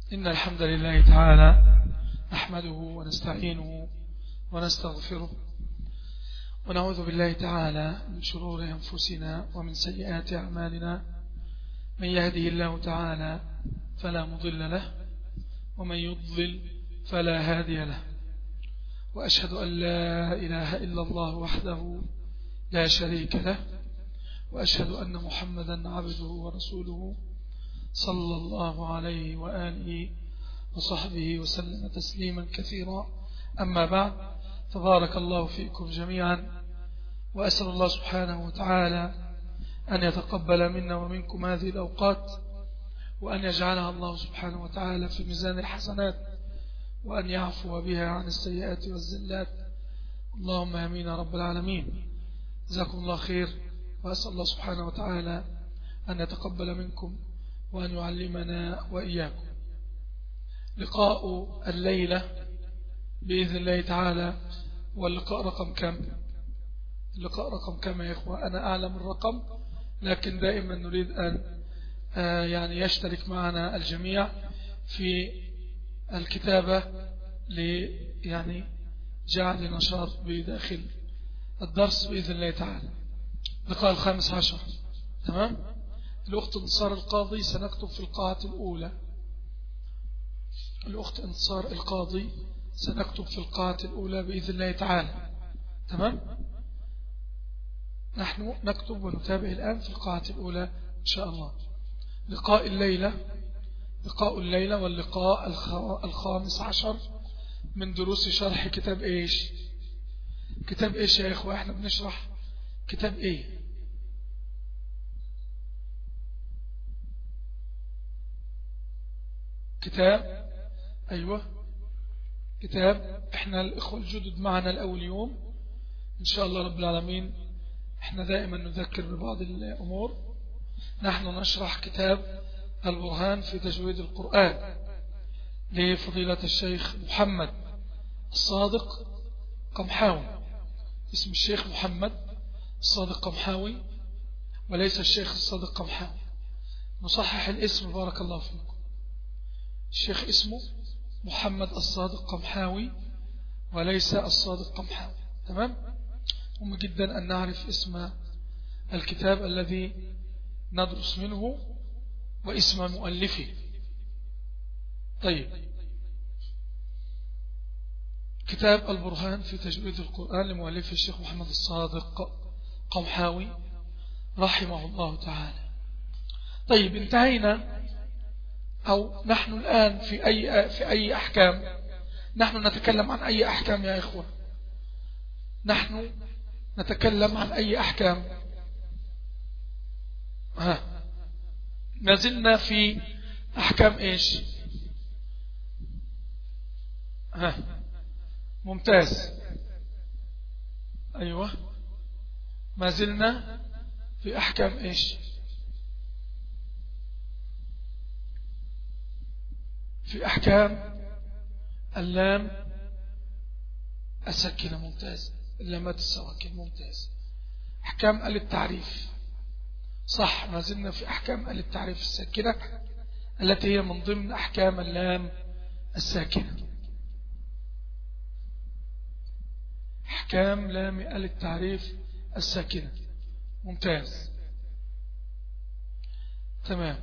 إن الحمد لله تعالى نحمده ونستعينه ونستغفره ونعوذ بالله تعالى من شرور أنفسنا ومن سيئات أعمالنا من يهده الله تعالى فلا مضل له ومن يضلل فلا هادي له وأشهد أن لا إله إلا الله وحده لا شريك له وأشهد أن محمدا عبده ورسوله صلى الله عليه وآله وصحبه وسلم تسليما كثيرا أما بعد تبارك الله فيكم جميعا وأسأل الله سبحانه وتعالى أن يتقبل منا ومنكم هذه الأوقات وأن يجعلها الله سبحانه وتعالى في ميزان الحسنات وأن يعفو بها عن السيئات والزلات اللهم امين رب العالمين جزاكم الله خير وأسأل الله سبحانه وتعالى أن يتقبل منكم وأن يعلمنا وإياكم لقاء الليلة بإذن الله تعالى واللقاء رقم كم اللقاء رقم كم يا إخوة أنا أعلم الرقم لكن دائما نريد أن يعني يشترك معنا الجميع في الكتابة ل يعني جعل نشاط بداخل الدرس بإذن الله تعالى اللقاء الخامس عشر تمام الأخت انتصار القاضي سنكتب في القاعة الأولى الأخت انتصار القاضي سنكتب في القاعة الأولى بإذن الله تعالى تمام نحن نكتب ونتابع الآن في القاعة الأولى إن شاء الله لقاء الليلة لقاء الليلة واللقاء الخامس عشر من دروس شرح كتاب إيش كتاب إيش يا إخوة إحنا بنشرح كتاب إيه كتاب أيوة كتاب احنا الإخوة الجدد معنا الأول يوم إن شاء الله رب العالمين احنا دائما نذكر ببعض الأمور نحن نشرح كتاب البرهان في تجويد القرآن لفضيلة الشيخ محمد الصادق قمحاوي اسم الشيخ محمد الصادق قمحاوي وليس الشيخ الصادق قمحاوي نصحح الاسم بارك الله فيكم الشيخ اسمه محمد الصادق قمحاوي وليس الصادق قمحاوي تمام مهم جدا أن نعرف اسم الكتاب الذي ندرس منه واسم مؤلفه طيب كتاب البرهان في تجويد القرآن لمؤلفه الشيخ محمد الصادق قمحاوي رحمه الله تعالى طيب انتهينا أو نحن الآن في أي, في أي أحكام نحن نتكلم عن أي أحكام يا إخوة نحن نتكلم عن أي أحكام ها نزلنا في أحكام إيش ها ممتاز أيوة ما زلنا في أحكام إيش في أحكام اللام السكنة ممتاز اللامات السواكن ممتاز أحكام التعريف صح ما زلنا في أحكام التعريف الساكنة التي هي من ضمن أحكام اللام الساكنة أحكام لام التعريف الساكنة ممتاز تمام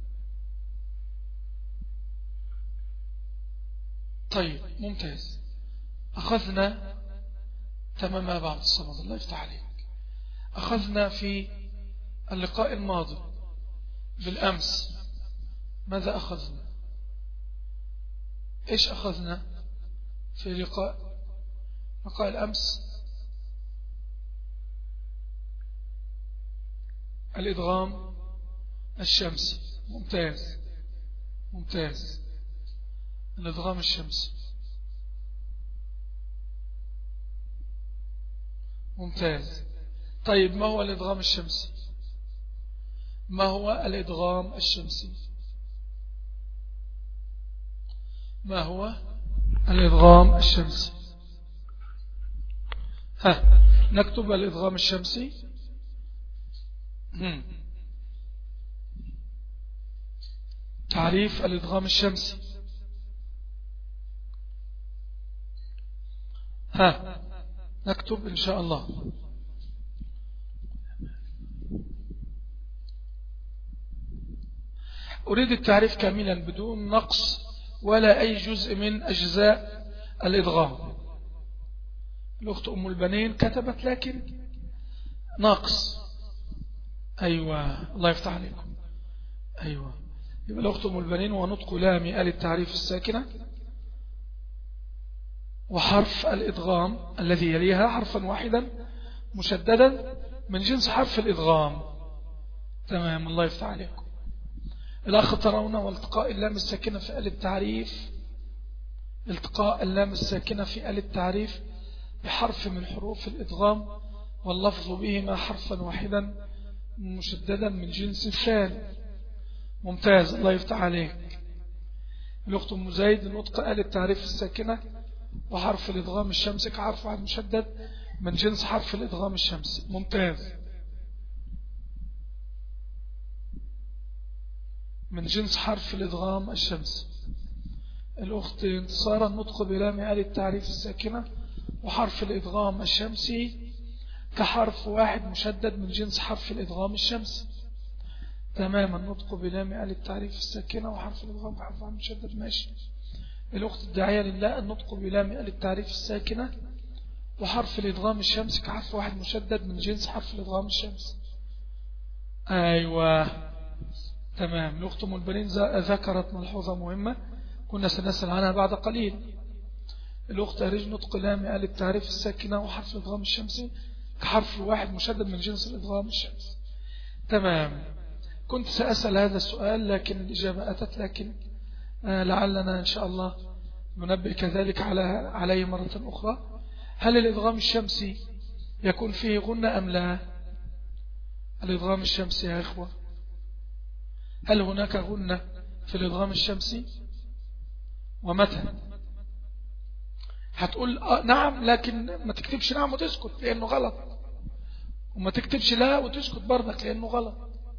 طيب ممتاز أخذنا تمام ما بعد الصمد الله يفتح عليك أخذنا في اللقاء الماضي بالأمس ماذا أخذنا إيش أخذنا في لقاء لقاء الأمس الإدغام الشمسي ممتاز ممتاز الإدغام الشمسي ممتاز طيب ما هو الإدغام الشمسي ما هو الإدغام الشمسي ما هو الإدغام الشمسي ها نكتب الإدغام الشمسي تعريف الإدغام الشمسي ها نكتب إن شاء الله أريد التعريف كاملا بدون نقص ولا أي جزء من أجزاء الإضغام الأخت أم البنين كتبت لكن ناقص أيوة الله يفتح عليكم أيوة يبقى الأخت أم البنين ونطق لام آل التعريف الساكنة وحرف الإدغام الذي يليها حرفا واحدا مشددا من جنس حرف الإدغام تمام الله يفتح عليكم الأخ ترون والتقاء اللام الساكنة في آل التعريف التقاء اللام الساكنة في آل التعريف بحرف من حروف الإدغام واللفظ بهما حرفا واحدا مشددا من جنس الثاني ممتاز الله يفتح عليك الأخت أم زيد نطق آل التعريف الساكنة وحرف الإدغام الشمسي كحرف واحد مشدد من جنس حرف الإدغام الشمسي ممتاز من جنس حرف الإدغام الشمسي الأخت انتصارا نطق بلام آل التعريف الساكنة وحرف الإدغام الشمسي كحرف واحد مشدد من جنس حرف الإدغام الشمسي تماما نطق بلام آل التعريف الساكنة وحرف الإدغام كحرف واحد مشدد ماشي الأخت الداعية لله النطق بلام آل التعريف الساكنة وحرف الإدغام الشمسي كحرف واحد مشدد من جنس حرف الإدغام الشمسي أيوة تمام الأخت أم البنين ذكرت ملحوظة مهمة كنا سنسأل عنها بعد قليل الأخت أريج نطق لام آل التعريف الساكنة وحرف الإدغام الشمسي كحرف واحد مشدد من جنس الإدغام الشمسي تمام كنت سأسأل هذا السؤال لكن الإجابة أتت لكن آه، لعلنا إن شاء الله ننبه كذلك على عليه مرة أخرى هل الإدغام الشمسي يكون فيه غنة أم لا الإدغام الشمسي يا إخوة هل هناك غنة في الإدغام الشمسي ومتى هتقول آه نعم لكن ما تكتبش نعم وتسكت لأنه غلط وما تكتبش لا وتسكت برضك لأنه غلط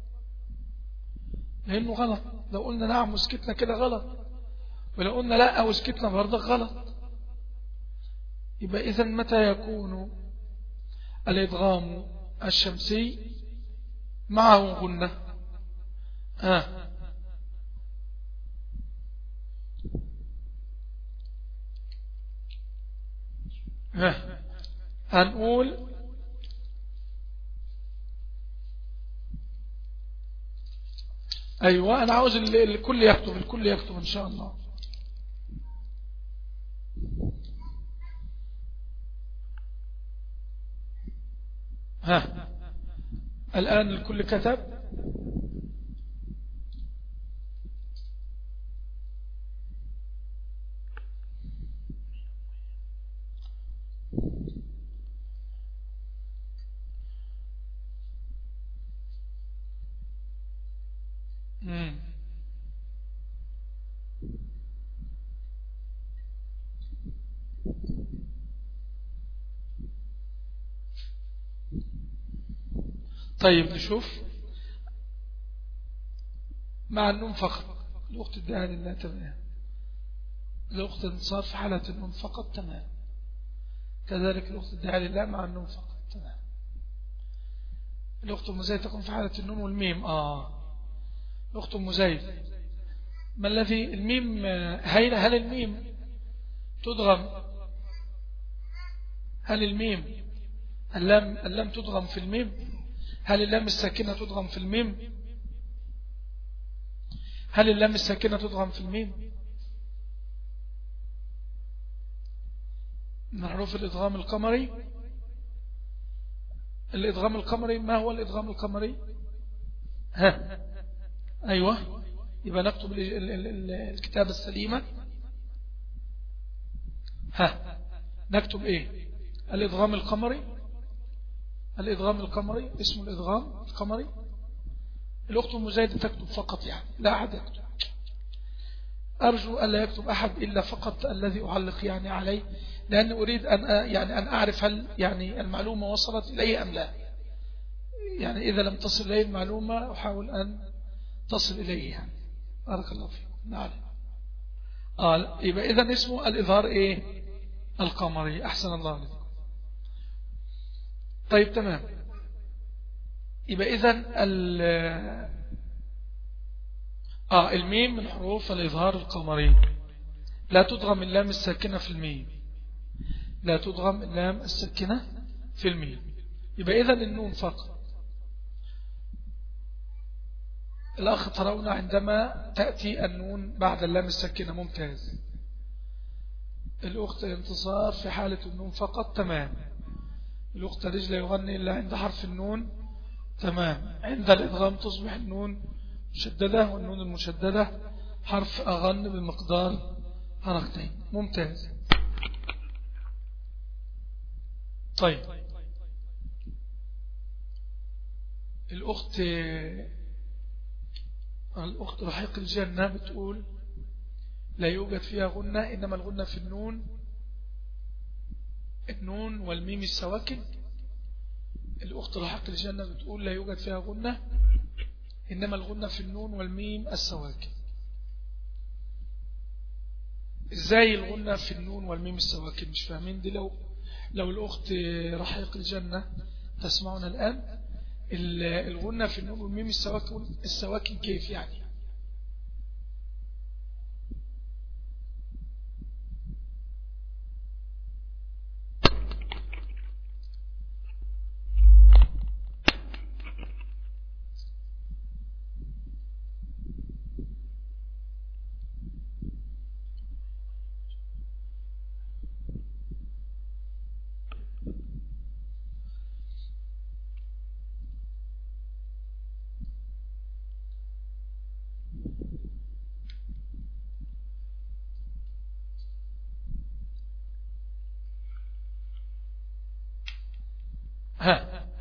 لأنه غلط لو قلنا نعم وسكتنا كده غلط ولو قلنا لا وسكتنا برضك غلط يبقى إذا متى يكون الإدغام الشمسي معه غنة آه هنقول أيوة أنا عاوز الكل يكتب الكل يكتب إن شاء الله ها الآن الكل كتب طيب نشوف مع النوم فقط الأخت الدعاء لله تمام الأخت انصار في حالة النوم فقط تمام كذلك الأخت الدعاء لله مع النوم فقط تمام الأخت المزايد تكون في حالة النوم والميم آه الأخت المزايد ما الذي الميم هل, هل الميم تدغم هل الميم اللام, اللام تدغم في الميم هل اللام الساكنة تضغم في الميم هل اللام الساكنة تضغم في الميم من حروف الإدغام القمري الإدغام القمري ما هو الإدغام القمري ها أيوة يبقى نكتب الكتابة السليمة ها نكتب إيه الإدغام القمري الإدغام القمري اسمه الإدغام القمري الأخت المزايدة تكتب فقط يعني لا أحد يكتب أرجو ألا يكتب أحد إلا فقط الذي أعلق يعني عليه لأن أريد أن يعني أن أعرف هل يعني المعلومة وصلت إليه أم لا يعني إذا لم تصل إليه المعلومة أحاول أن تصل إليه يعني بارك الله فيكم نعم آه يبقى إذا اسمه الإظهار إيه القمري أحسن الله عليكم طيب تمام يبقى إذن آه الميم من حروف الإظهار القمري لا تضغم اللام الساكنة في الميم لا تضغم اللام الساكنة في الميم يبقى إذن النون فقط الأخ ترون عندما تأتي النون بعد اللام الساكنة ممتاز الأخت انتصار في حالة النون فقط تمام الأخت رجل يغني إلا عند حرف النون تمام عند الإدغام تصبح النون مشددة والنون المشددة حرف أغن بمقدار حركتين ممتاز طيب الأخت الأخت رحيق الجنة بتقول لا يوجد فيها غنة إنما الغنة في النون النون والميم السواكن الأخت رحيق الجنة بتقول لا يوجد فيها غنة إنما الغنة في النون والميم السواكن إزاي الغنة في النون والميم السواكن مش فاهمين دي لو لو الأخت رحيق الجنة تسمعنا الآن الغنة في النون والميم السواكن, السواكن كيف يعني ها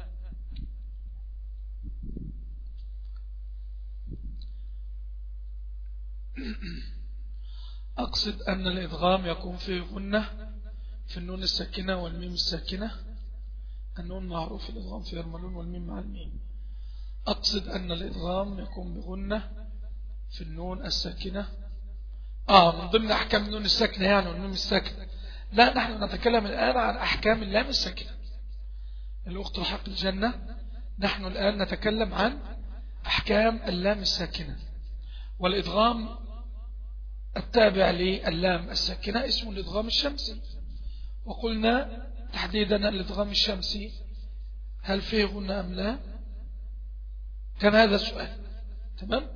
أقصد أن الإدغام يكون فيه غنة في النون الساكنة والميم الساكنة النون معروف الإدغام في الملون والميم مع الميم أقصد أن الإدغام يكون بغنة في النون الساكنة آه من ضمن أحكام النون الساكنة يعني والميم الساكنة لا نحن نتكلم الآن عن أحكام اللام الساكنة الأخت حق الجنة نحن الآن نتكلم عن أحكام اللام الساكنة والإدغام التابع للام الساكنة اسمه الإدغام الشمسي وقلنا تحديدا الإدغام الشمسي هل فيه غنى أم لا كان هذا السؤال تمام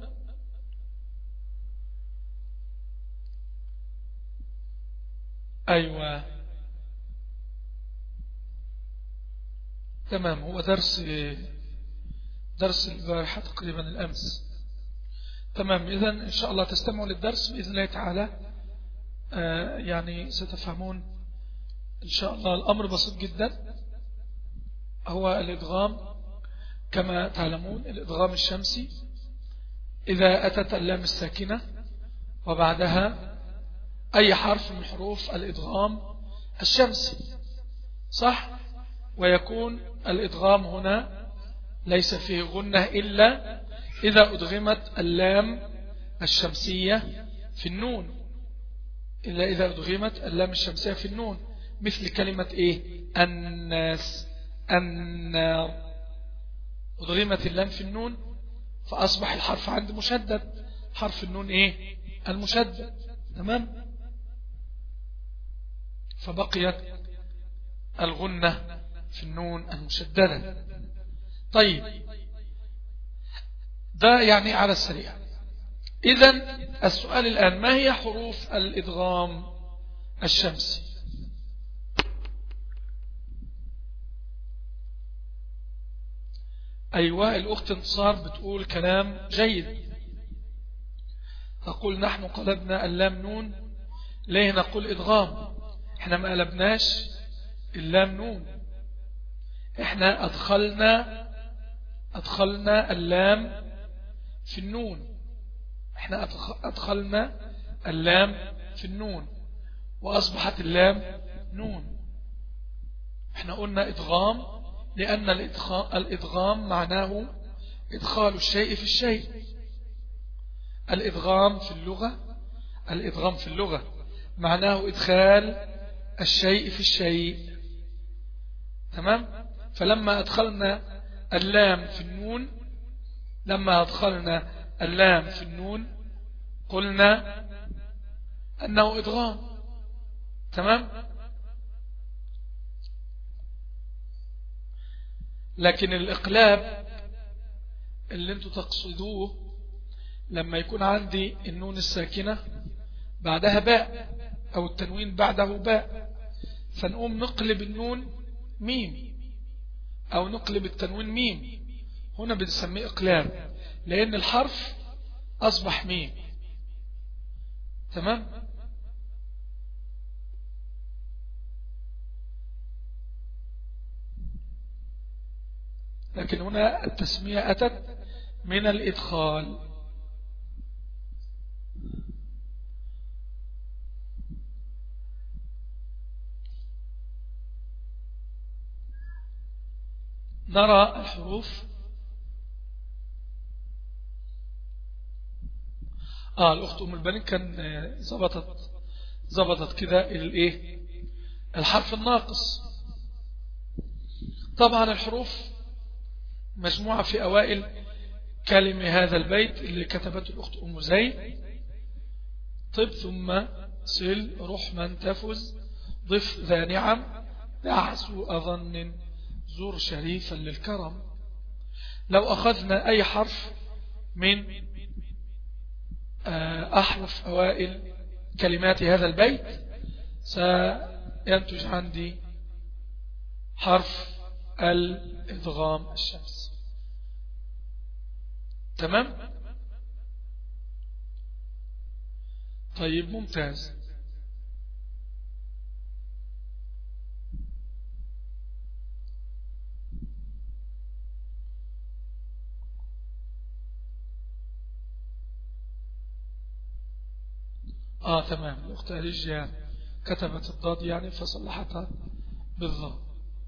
أيوة تمام هو درس درس البارحة تقريبا الأمس تمام إذا إن شاء الله تستمعوا للدرس بإذن الله تعالى آه يعني ستفهمون إن شاء الله الأمر بسيط جدا هو الإدغام كما تعلمون الإدغام الشمسي إذا أتت اللام الساكنة وبعدها أي حرف من حروف الإدغام الشمسي صح ويكون الإدغام هنا ليس فيه غنة إلا إذا أدغمت اللام الشمسية في النون إلا إذا أدغمت اللام الشمسية في النون مثل كلمة إيه الناس النار أدغمت اللام في النون فأصبح الحرف عند مشدد حرف النون إيه المشدد تمام فبقيت الغنة في النون المشددة طيب ده يعني على السريع إذا السؤال الآن ما هي حروف الإدغام الشمسي أيوة الأخت انتصار بتقول كلام جيد تقول نحن قلبنا اللام نون ليه نقول إدغام احنا ما قلبناش اللام نون احنا أدخلنا أدخلنا اللام في النون احنا أدخلنا اللام في النون وأصبحت اللام نون احنا قلنا إدغام لأن الإدغام معناه إدخال الشيء في الشيء الإدغام في اللغة الإدغام في اللغة معناه إدخال الشيء في الشيء تمام فلما أدخلنا اللام في النون لما أدخلنا اللام في النون قلنا أنه إدغام تمام لكن الإقلاب اللي انتوا تقصدوه لما يكون عندي النون الساكنة بعدها باء أو التنوين بعده باء فنقوم نقلب النون ميم أو نقلب التنوين ميم هنا بنسميه إقلاب لأن الحرف أصبح ميم تمام لكن هنا التسمية أتت من الإدخال نرى الحروف آه الأخت أم البنين كان زبطت زبطت كده الإيه الحرف الناقص طبعا الحروف مجموعة في أوائل كلمة هذا البيت اللي كتبته الأخت أم زين طب ثم صل رحما تفز ضف ذا نعم دعسو أظن زور شريفا للكرم لو أخذنا أي حرف من آه، أحرف أوائل كلمات هذا البيت سينتج عندي حرف الإدغام الشمس تمام طيب ممتاز آه تمام الأخت أليجيا كتبت الضاد يعني فصلحتها بالضاد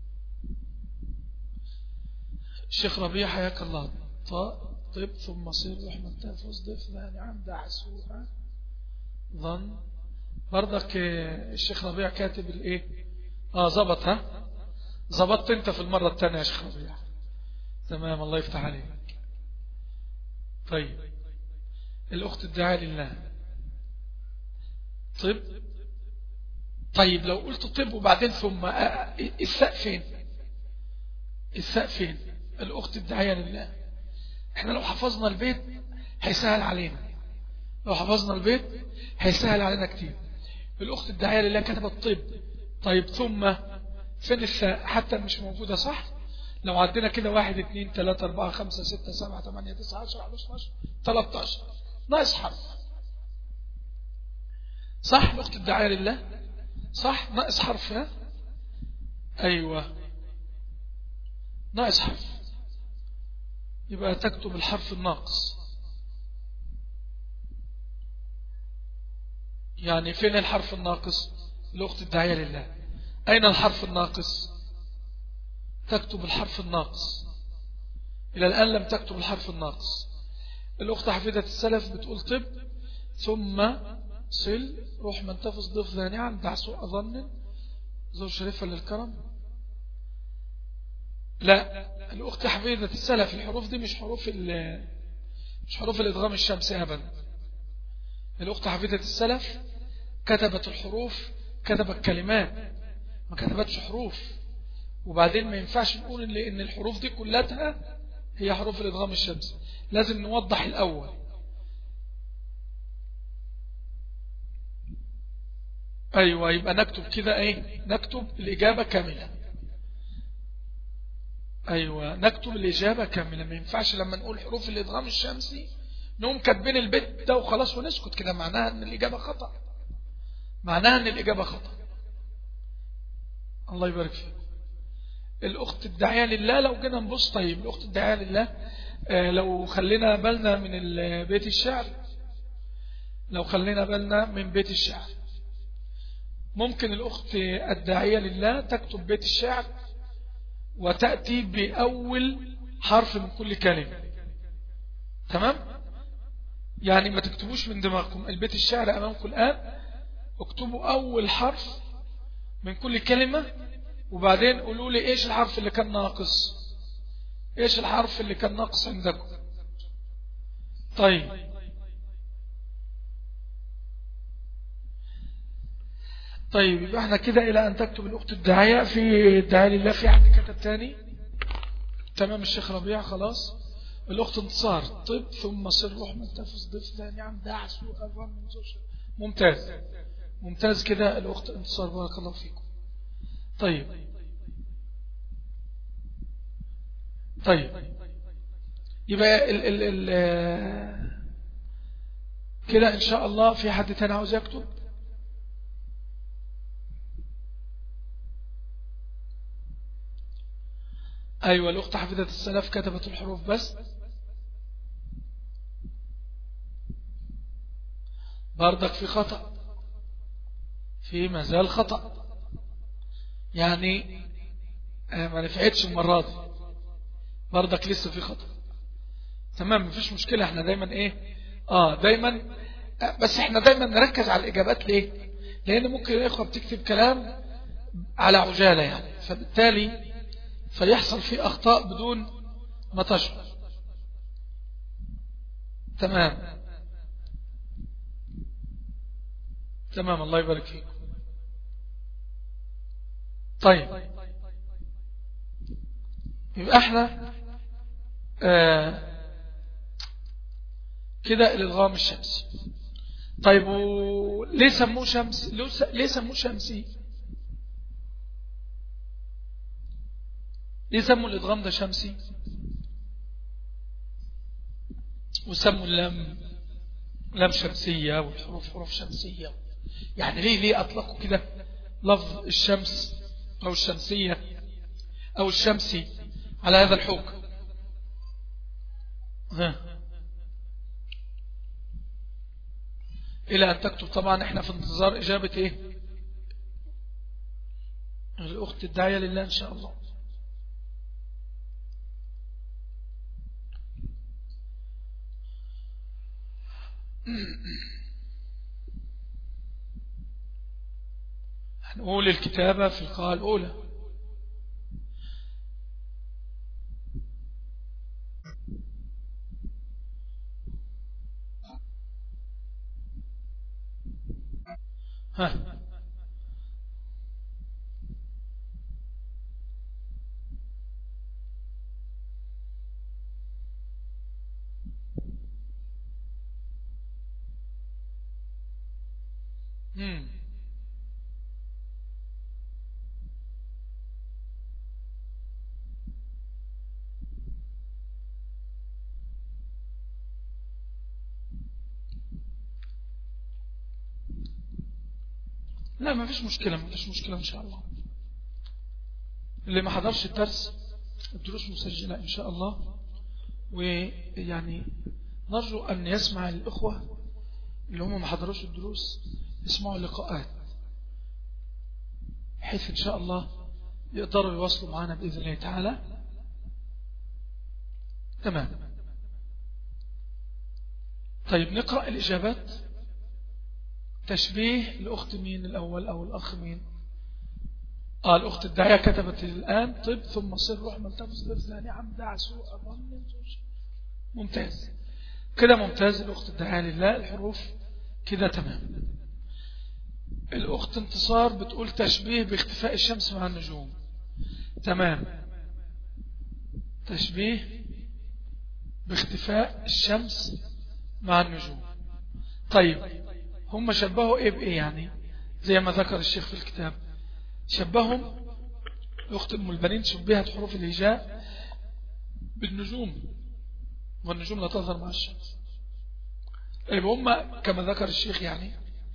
الشيخ ربيع حياك الله طاء طب ثم صير رحمة تفوز ضف ثاني عم دعسوها ظن برضك الشيخ ربيع كاتب الايه اه ظبط ها ظبطت انت في المرة الثانية يا شيخ ربيع تمام الله يفتح عليك طيب الأخت الدعاء لله طب طيب لو قلت طب وبعدين ثم الساء فين الساء فين الأخت الداعية لله احنا لو حفظنا البيت هيسهل علينا لو حفظنا البيت هيسهل علينا كتير الأخت الداعية لله كتبت طب طيب ثم فين الساء حتى مش موجودة صح لو عدينا كده واحد اثنين ثلاثة أربعة خمسة ستة سبعة ثمانية تسعة عشر 11 13 ناقص حرف صح وقت الدعاية لله صح ناقص حرف ها أيوة ناقص حرف يبقى تكتب الحرف الناقص يعني فين الحرف الناقص لأخت الدعاية لله أين الحرف الناقص تكتب الحرف الناقص إلى الآن لم تكتب الحرف الناقص الأخت حفيدة السلف بتقول طب ثم صل روح من تفز ضف ذا نعم دع سوء ظن زور شريفة للكرم لا الأخت حفيظة السلف الحروف دي مش حروف مش حروف الإدغام الشمسي أبدا الأخت حفيظة السلف كتبت الحروف كتبت كلمات ما كتبتش حروف وبعدين ما ينفعش نقول إن الحروف دي كلها هي حروف الإدغام الشمسي لازم نوضح الأول أيوة يبقى نكتب كده ايه نكتب الإجابة كاملة أيوة نكتب الإجابة كاملة ما ينفعش لما نقول حروف الإدغام الشمسي نقوم كاتبين البيت ده وخلاص ونسكت كده معناها أن الإجابة خطأ معناها أن الإجابة خطأ الله يبارك فيك الأخت الداعية لله لو جينا نبص طيب الأخت الداعية لله آه لو خلينا بالنا من بيت الشعر لو خلينا بالنا من بيت الشعر ممكن الأخت الداعية لله تكتب بيت الشعر وتأتي بأول حرف من كل كلمة تمام يعني ما تكتبوش من دماغكم البيت الشعر أمامكم الآن اكتبوا أول حرف من كل كلمة وبعدين قولوا لي ايش الحرف اللي كان ناقص ايش الحرف اللي كان ناقص عندكم طيب طيب يبقى احنا كده الى ان تكتب الاخت الدعاية في الدعاية لله في حد كتب تاني تمام الشيخ ربيع خلاص الاخت انتصار طب ثم سر روح منتفس ضيف ثاني عم دعس ممتاز ممتاز كده الاخت انتصار بارك الله فيكم طيب طيب يبقى ال ال ال كده ان شاء الله في حد تاني عاوز يكتب أيوة الأخت حفظة السلف كتبت الحروف بس بردك في خطأ في مازال خطأ يعني آه، ما نفعتش المرة دي بردك لسه في خطأ تمام مفيش مشكلة احنا دايما ايه اه دايما آه، بس احنا دايما نركز على الإجابات ليه لأن ممكن الإخوة بتكتب كلام على عجالة يعني فبالتالي فيحصل فيه أخطاء بدون ما تشعر تمام تمام الله يبارك فيك طيب يبقى احنا آه كده الالغام الشمسي طيب ليه سموه شمس ليه سموه شمسي ليه سموا الإدغام ده شمسي وسموا اللام لام شمسية والحروف حروف شمسية يعني ليه ليه أطلقوا كده لفظ الشمس أو الشمسية أو الشمسي على هذا الحكم ها إلى أن تكتب طبعا احنا في انتظار إجابة إيه الأخت الداعية لله إن شاء الله هنقول الكتابة في القاء الأولى ها لا ما فيش مشكلة ما فيش مشكلة إن شاء الله اللي ما حضرش الدرس الدروس مسجلة إن شاء الله ويعني نرجو أن يسمع الإخوة اللي هم ما حضروش الدروس يسمعوا اللقاءات حيث إن شاء الله يقدروا يواصلوا معنا بإذن الله تعالى تمام طيب نقرأ الإجابات تشبيه الأخت مين الأول أو الأخ مين آه الأخت الداعية كتبت الآن طب ثم صر روح ملتفظ لفظاني عمد عسوء ممتاز كده ممتاز الأخت الداعية لله الحروف كده تمام الأخت انتصار بتقول تشبيه باختفاء الشمس مع النجوم تمام تشبيه باختفاء الشمس مع النجوم طيب هم شبهوا ايه بايه يعني زي ما ذكر الشيخ في الكتاب شبههم اخت ام البنين شبهت حروف الهجاء بالنجوم والنجوم لا تظهر مع الشمس طيب هم كما ذكر الشيخ يعني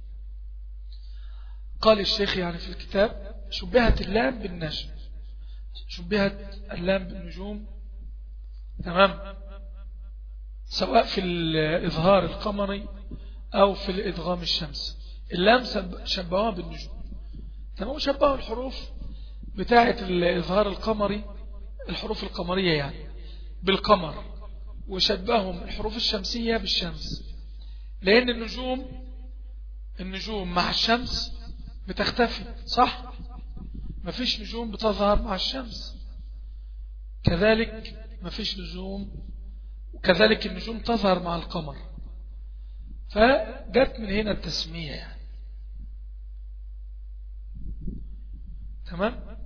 قال الشيخ يعني في الكتاب شبهت اللام بالنجم شبهت اللام بالنجوم تمام سواء في الإظهار القمري أو في الإدغام الشمس اللام شبهوها بالنجوم تمام شبهوا الحروف بتاعة الإظهار القمري الحروف القمرية يعني بالقمر وشبههم الحروف الشمسية بالشمس لأن النجوم النجوم مع الشمس بتختفي صح ما فيش نجوم بتظهر مع الشمس كذلك ما فيش نجوم وكذلك النجوم تظهر مع القمر فجت من هنا التسمية يعني تمام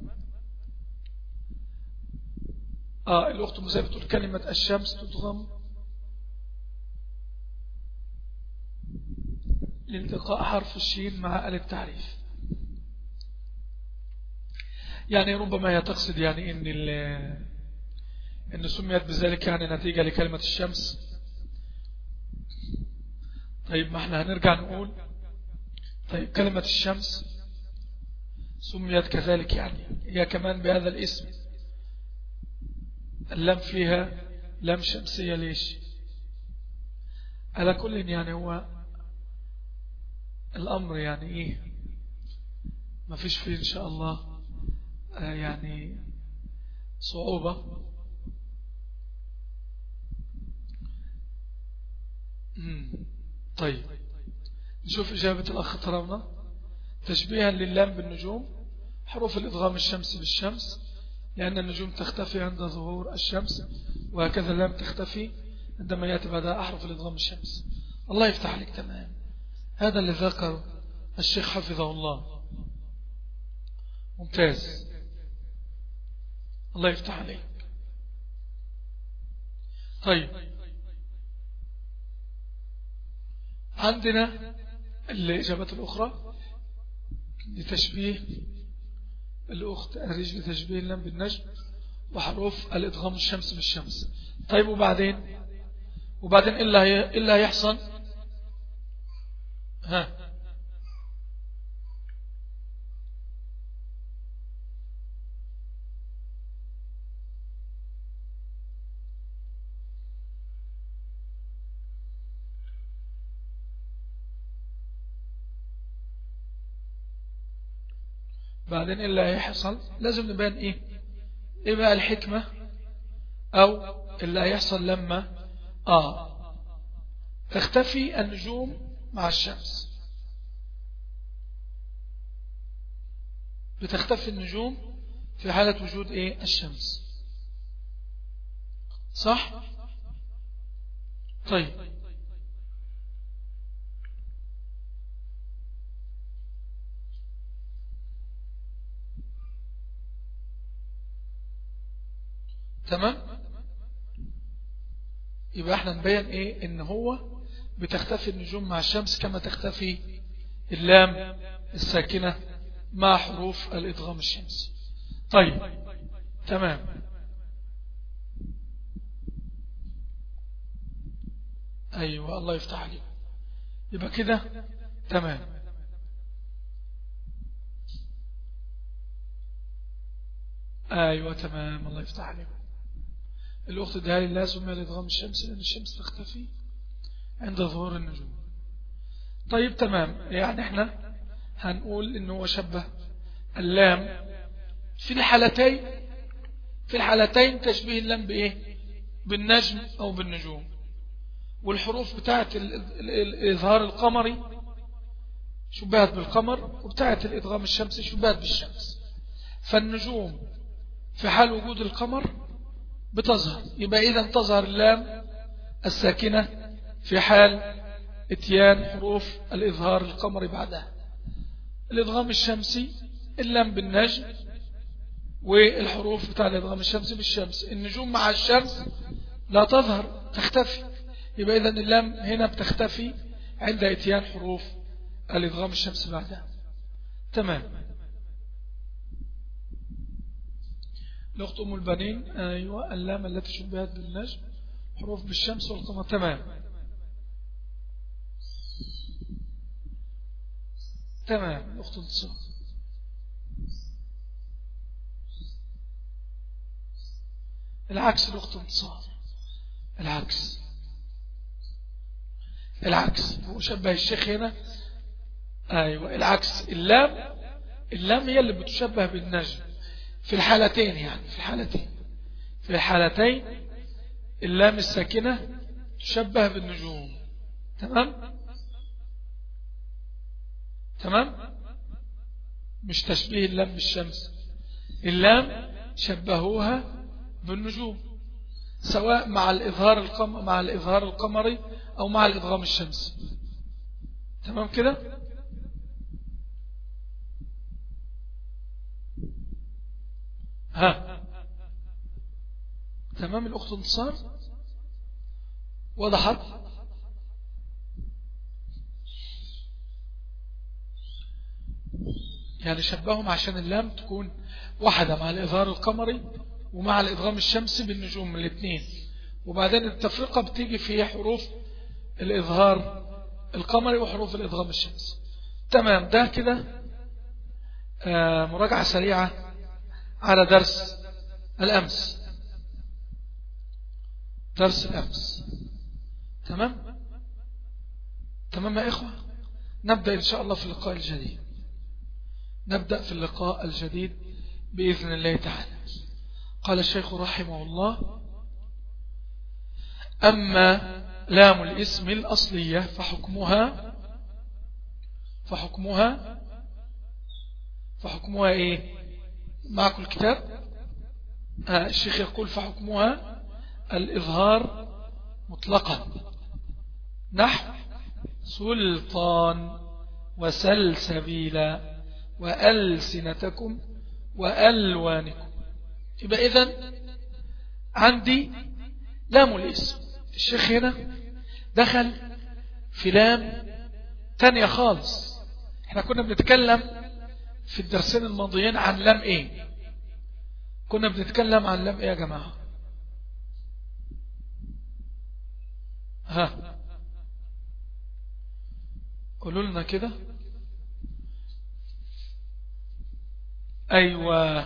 آه الأخت مسيبة بتقول كلمة الشمس تضغم لالتقاء حرف الشين مع ال التعريف يعني ربما هي تقصد يعني ان ان سميت بذلك يعني نتيجة لكلمة الشمس طيب ما احنا هنرجع نقول طيب كلمة الشمس سميت كذلك يعني هي كمان بهذا الاسم اللام فيها لام شمسية ليش على كل يعني هو الأمر يعني إيه ما فيش فيه إن شاء الله آه يعني صعوبة طيب نشوف إجابة الأخ طرمنا تشبيها للام بالنجوم حروف الإضغام الشمسي بالشمس لأن النجوم تختفي عند ظهور الشمس وهكذا اللام تختفي عندما يأتي بعدها أحرف الإضغام الشمس الله يفتح عليك تمام هذا اللي ذكر الشيخ حفظه الله ممتاز الله يفتح عليك طيب عندنا الإجابات الأخرى لتشبيه الأخت أريج لتشبيه اللام بالنجم وحروف الإدغام الشمس بالشمس طيب وبعدين وبعدين إلا إلا يحصل ها بعدين إيه اللي هيحصل لازم نبان إيه إيه بقى الحكمة أو اللي هيحصل لما آه تختفي النجوم مع الشمس بتختفي النجوم في حالة وجود إيه الشمس صح طيب تمام يبقى احنا نبين ايه ان هو بتختفي النجوم مع الشمس كما تختفي اللام الساكنة مع حروف الادغام الشمسي طيب تمام ايوه الله يفتح عليك يبقى كده تمام ايوه تمام الله يفتح عليكم الأخت ده لا سمي لإدغام الشمس لأن الشمس تختفي عند ظهور النجوم طيب تمام يعني احنا هنقول انه هو شبه اللام في الحالتين في الحالتين تشبيه اللام بايه بالنجم او بالنجوم والحروف بتاعت الإظهار القمري شبهت بالقمر وبتاعت الإدغام الشمسي شبهت بالشمس فالنجوم في حال وجود القمر بتظهر يبقى إذا تظهر اللام الساكنة في حال اتيان حروف الإظهار القمري بعدها الإضغام الشمسي اللام بالنجم والحروف بتاع الإضغام الشمسي بالشمس النجوم مع الشمس لا تظهر تختفي يبقى إذا اللام هنا بتختفي عند اتيان حروف الإضغام الشمسي بعدها تمام الأخت أم البنين أيوة اللام التي شبهت بالنجم حروف بالشمس والقمر تمام تمام الأخت انتصار العكس الأخت انتصار العكس العكس هو شبه الشيخ هنا أيوة العكس اللام اللام هي اللي بتشبه بالنجم في الحالتين يعني في الحالتين في الحالتين اللام الساكنة تشبه بالنجوم تمام تمام مش تشبيه اللام بالشمس اللام شبهوها بالنجوم سواء مع الإظهار القم مع الإظهار القمري أو مع الإضغام الشمسي تمام كده ها تمام الأخت انتصار وضحت يعني شبههم عشان اللام تكون واحدة مع الإظهار القمري ومع الإدغام الشمسي بالنجوم من الاثنين وبعدين التفرقة بتيجي في حروف الإظهار القمري وحروف الإدغام الشمسي تمام ده كده آه، مراجعة سريعة على درس الأمس درس الأمس تمام تمام يا إخوة نبدأ إن شاء الله في اللقاء الجديد نبدأ في اللقاء الجديد بإذن الله تعالى قال الشيخ رحمه الله أما لام الاسم الأصلية فحكمها فحكمها فحكمها إيه معكم الكتاب آه الشيخ يقول فحكمها الإظهار مطلقا نحو سلطان وسلسبيلا وألسنتكم وألوانكم يبقى إذن عندي لام الاسم الشيخ هنا دخل في لام تانية خالص احنا كنا بنتكلم في الدرسين الماضيين عن لام ايه كنا بنتكلم عن لام ايه يا جماعة ها قولوا لنا كده أيوة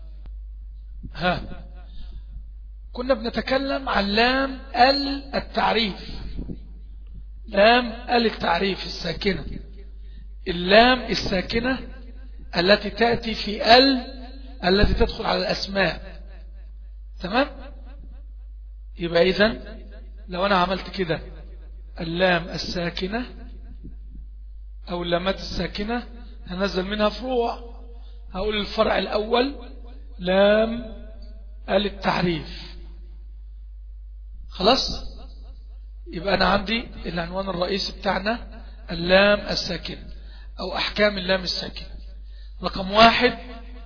ها كنا بنتكلم عن لام ال التعريف لام ال التعريف الساكنة اللام الساكنة التي تأتي في ال التي تدخل على الأسماء تمام يبقى إذن لو أنا عملت كده اللام الساكنة أو اللامات الساكنة هنزل منها فروع هقول الفرع الأول لام ال التعريف خلاص يبقى أنا عندي العنوان الرئيسي بتاعنا اللام الساكنة أو أحكام اللام الساكنة رقم واحد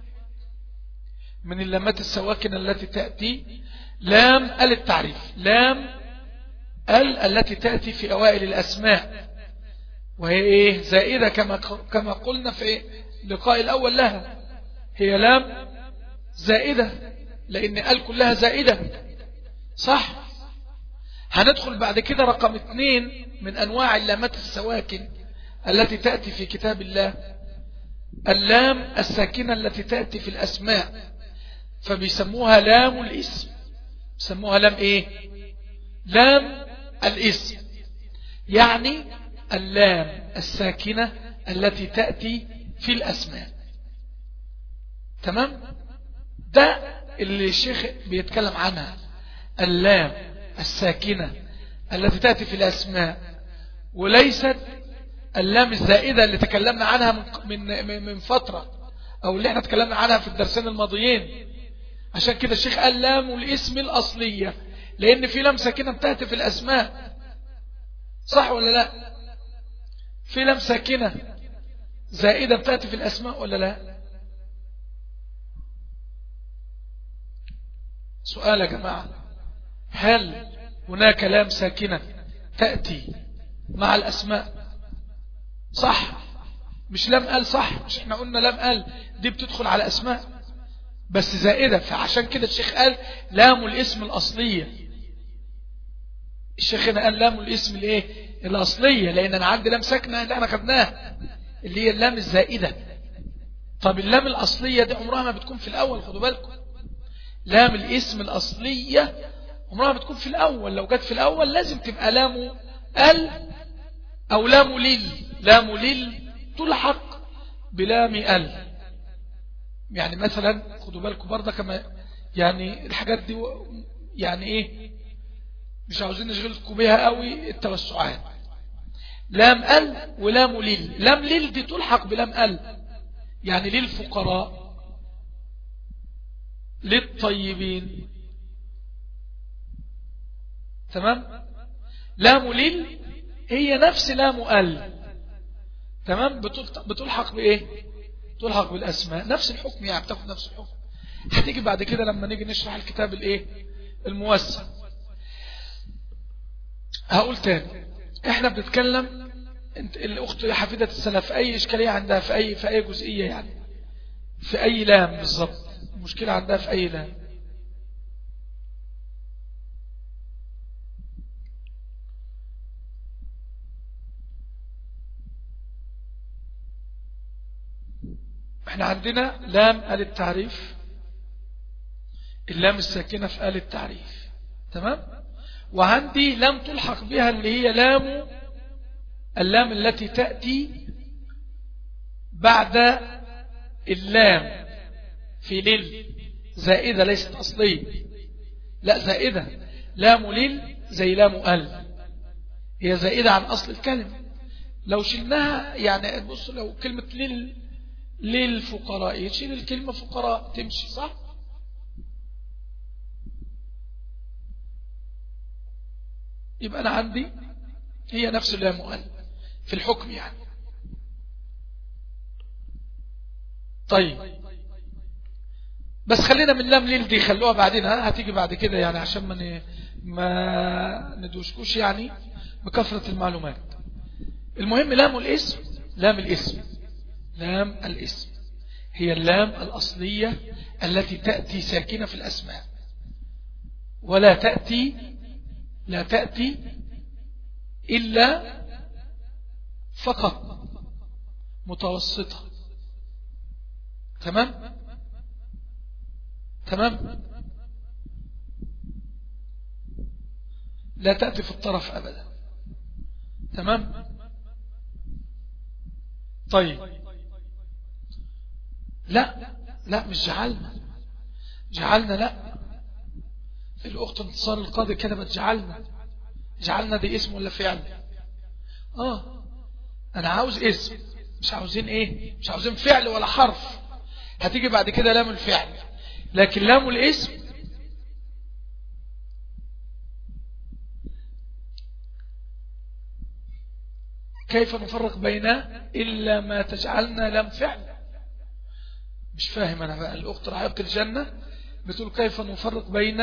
من اللامات السواكن التي تأتي لام ال التعريف لام ال التي تأتي في أوائل الأسماء وهي إيه زائدة كما كما قلنا في اللقاء الأول لها هي لام زائدة لأن ال كلها زائدة صح هندخل بعد كده رقم اثنين من أنواع اللامات السواكن التي تأتي في كتاب الله اللام الساكنة التي تأتي في الأسماء فبيسموها لام الاسم بيسموها لام ايه لام الاسم يعني اللام الساكنة التي تأتي في الأسماء تمام ده اللي الشيخ بيتكلم عنها اللام الساكنة التي تأتي في الأسماء وليست اللام الزائدة اللي تكلمنا عنها من, من, من فترة أو اللي احنا تكلمنا عنها في الدرسين الماضيين عشان كده الشيخ قال لام الاسم الأصلية لأن في لام ساكنة بتأتي في الأسماء صح ولا لا في لام ساكنة زائدة بتأتي في الأسماء ولا لا سؤال يا جماعة هل هناك لام ساكنة تأتي مع الأسماء صح مش لام قال صح مش احنا قلنا لام قال دي بتدخل على أسماء بس زائدة فعشان كده الشيخ قال لام الاسم الأصلية الشيخ هنا قال لام الاسم الايه الأصلية لأن أنا عندي لام ساكنة اللي احنا خدناها اللي هي اللام الزائدة طب اللام الأصلية دي عمرها ما بتكون في الأول خدوا بالكم لام الاسم الأصلية عمرها ما بتكون في الأول لو جت في الأول لازم تبقى لام ال أو لام لل لام لل تلحق بلام ال يعني مثلا خدوا بالكم برضه كما يعني الحاجات دي يعني ايه مش عاوزين نشغلكم بيها قوي التوسعات لام ال ولام لل لام لل دي تلحق بلام ال يعني للفقراء للطيبين تمام لام لل هي نفس لام ال تمام بتلحق بايه تلحق بالاسماء نفس الحكم يعني بتاخد نفس الحكم هتيجي بعد كده لما نيجي نشرح الكتاب الايه الموسع هقول تاني احنا بنتكلم انت الاخت حفيدة السنة في اي اشكالية عندها في اي في اي جزئية يعني في اي لام بالظبط المشكلة عندها في اي لام احنا عندنا لام آل التعريف اللام الساكنة في آل التعريف تمام وعندي لم تلحق بها اللي هي لام اللام التي تأتي بعد اللام في لل زائدة ليست أصلية لا زائدة لام لل زي لام ال هي زائدة عن أصل الكلمة لو شلناها يعني بص لو كلمة لل للفقراء يشيل الكلمة فقراء تمشي صح يبقى أنا عندي هي نفس اللام ال في الحكم يعني طيب بس خلينا من لام ليل دي خلوها بعدين ها هتيجي بعد كده يعني عشان ما ما ندوشكوش يعني بكثرة المعلومات المهم لام الاسم لام الاسم لام الاسم هي اللام الأصلية التي تأتي ساكنة في الأسماء ولا تأتي لا تأتي إلا فقط متوسطة تمام تمام لا تأتي في الطرف أبدا تمام طيب لا لا مش جعلنا جعلنا لا الأخت انتصار القاضي كتبت جعلنا جعلنا دي اسم ولا فعل اه انا عاوز اسم مش عاوزين ايه مش عاوزين فعل ولا حرف هتيجي بعد كده لام الفعل لكن لام الاسم كيف نفرق بين إلا ما تجعلنا لام فعل مش فاهم أنا بقى الأخت رحيق الجنة بتقول كيف نفرق بين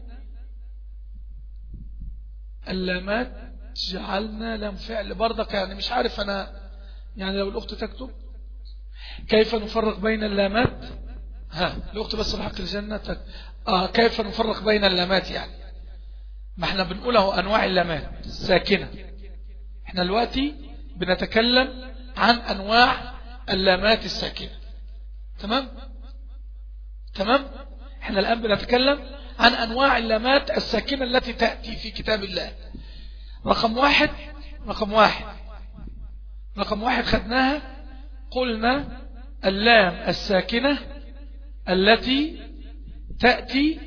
اللامات جعلنا لام فعل برضك يعني مش عارف أنا يعني لو الأخت تكتب كيف نفرق بين اللامات ها الأخت بس رحيق الجنة تكتب. آه كيف نفرق بين اللامات يعني ما احنا بنقوله أنواع اللامات الساكنة احنا دلوقتي بنتكلم عن أنواع اللامات الساكنة تمام تمام احنا الآن بنتكلم عن أنواع اللامات الساكنة التي تأتي في كتاب الله رقم واحد رقم واحد رقم واحد خدناها قلنا اللام الساكنة التي تأتي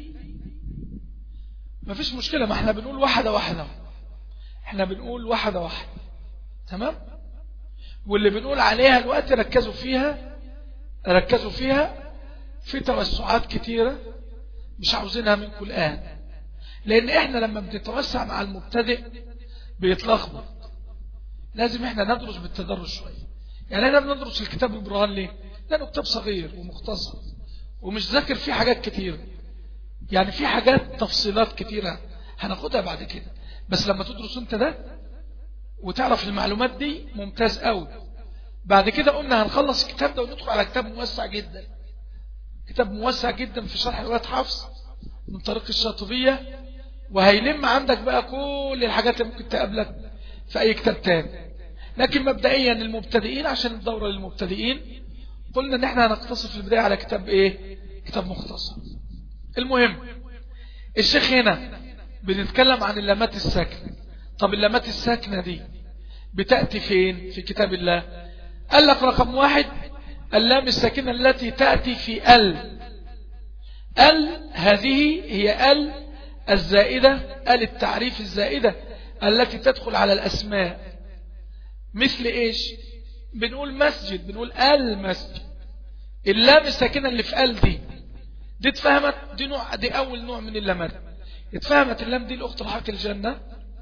ما فيش مشكلة ما احنا بنقول واحدة واحدة احنا بنقول واحدة واحدة تمام واللي بنقول عليها الوقت ركزوا فيها ركزوا فيها في توسعات كتيرة مش عاوزينها منكم الآن لأن إحنا لما بنتوسع مع المبتدئ بيتلخبط لازم إحنا ندرس بالتدرج شوية يعني إحنا بندرس الكتاب البرهان ليه لأنه كتاب صغير ومختصر ومش ذاكر فيه حاجات كتيرة يعني في حاجات تفصيلات كتيرة هناخدها بعد كده بس لما تدرس انت ده وتعرف المعلومات دي ممتاز قوي بعد كده قلنا هنخلص الكتاب ده وندخل على كتاب موسع جدا كتاب موسع جدا في شرح رواية حفص من طريق الشاطبية وهيلم عندك بقى كل الحاجات اللي ممكن تقابلك في أي كتاب تاني لكن مبدئيا المبتدئين عشان الدورة للمبتدئين قلنا ان احنا هنقتصر في البداية على كتاب ايه كتاب مختصر المهم الشيخ هنا بنتكلم عن اللامات الساكنة طب اللامات الساكنة دي بتأتي فين في كتاب الله قال لك رقم واحد اللام الساكنة التي تأتي في ال ال هذه هي ال الزائدة ال التعريف الزائدة التي تدخل على الأسماء مثل إيش بنقول مسجد بنقول المسجد اللام الساكنة اللي في ال دي دي اتفهمت دي نوع دي أول نوع من اللامات اتفهمت اللام دي الأخت رحمة الجنة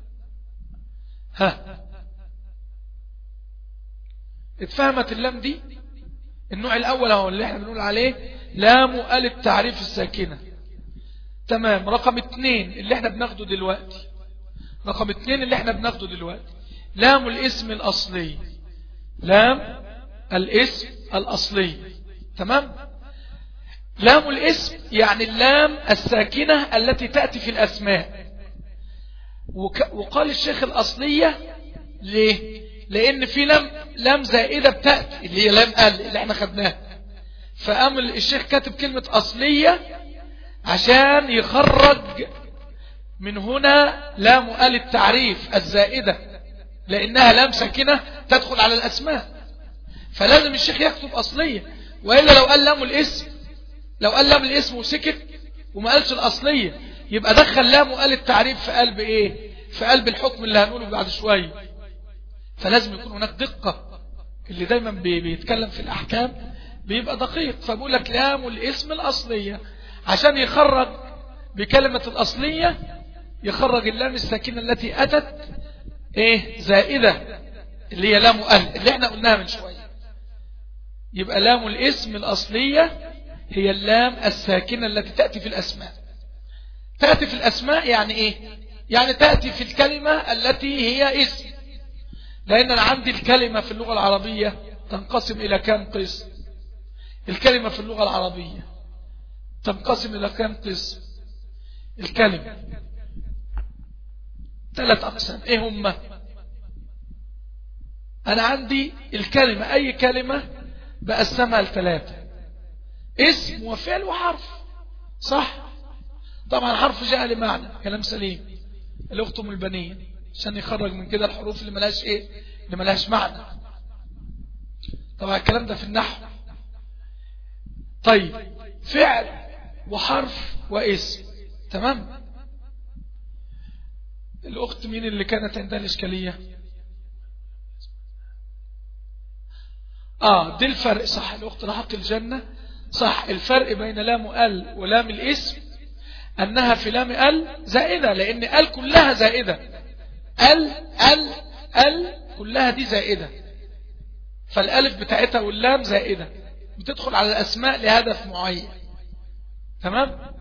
ها اتفهمت اللام دي النوع الأول هو اللي احنا بنقول عليه لام ال التعريف الساكنة تمام رقم اتنين اللي احنا بناخده دلوقتي رقم اتنين اللي احنا بناخده دلوقتي لام الاسم الأصلي لام الاسم الأصلي تمام لام الاسم يعني اللام الساكنة التي تأتي في الأسماء وقال الشيخ الأصلية ليه لأن في لام لام زائدة بتأتي اللي هي لام ال اللي احنا خدناها فقام الشيخ كاتب كلمة أصلية عشان يخرج من هنا لام ال التعريف الزائدة لأنها لام ساكنة تدخل على الأسماء فلازم الشيخ يكتب أصلية وإلا لو قال لام الاسم لو قال لام الاسم وسكت وما قالش الأصلية يبقى دخل لام وقال التعريف في قلب إيه في قلب الحكم اللي هنقوله بعد شوية فلازم يكون هناك دقة اللي دايما بيتكلم في الأحكام بيبقى دقيق فبقول لك لام الاسم الأصلية عشان يخرج بكلمة الأصلية يخرج اللام الساكنة التي أتت إيه زائدة اللي هي لام أهل اللي احنا قلناها من شوية يبقى لام الاسم الأصلية هي اللام الساكنة التي تأتي في الأسماء تأتي في الأسماء يعني إيه يعني تأتي في الكلمة التي هي اسم لأن أنا عندي الكلمة في اللغة العربية تنقسم إلى كم قسم الكلمة في اللغة العربية تنقسم إلى كم قسم الكلمة ثلاث أقسام إيه هم أنا عندي الكلمة أي كلمة بقسمها لثلاثة اسم وفعل وحرف صح طبعا حرف جاء لمعنى كلام سليم الأخت من البنية عشان يخرج من كده الحروف اللي ملهاش ايه اللي ملهاش معنى طبعا الكلام ده في النحو طيب فعل وحرف واسم تمام الأخت مين اللي كانت عندها الإشكالية آه دي الفرق صح الأخت راحت الجنة صح الفرق بين لام ال ولام الاسم أنها في لام ال زائدة لأن ال كلها زائدة ال ال ال كلها دي زائدة فالالف بتاعتها واللام زائدة بتدخل على الأسماء لهدف معين تمام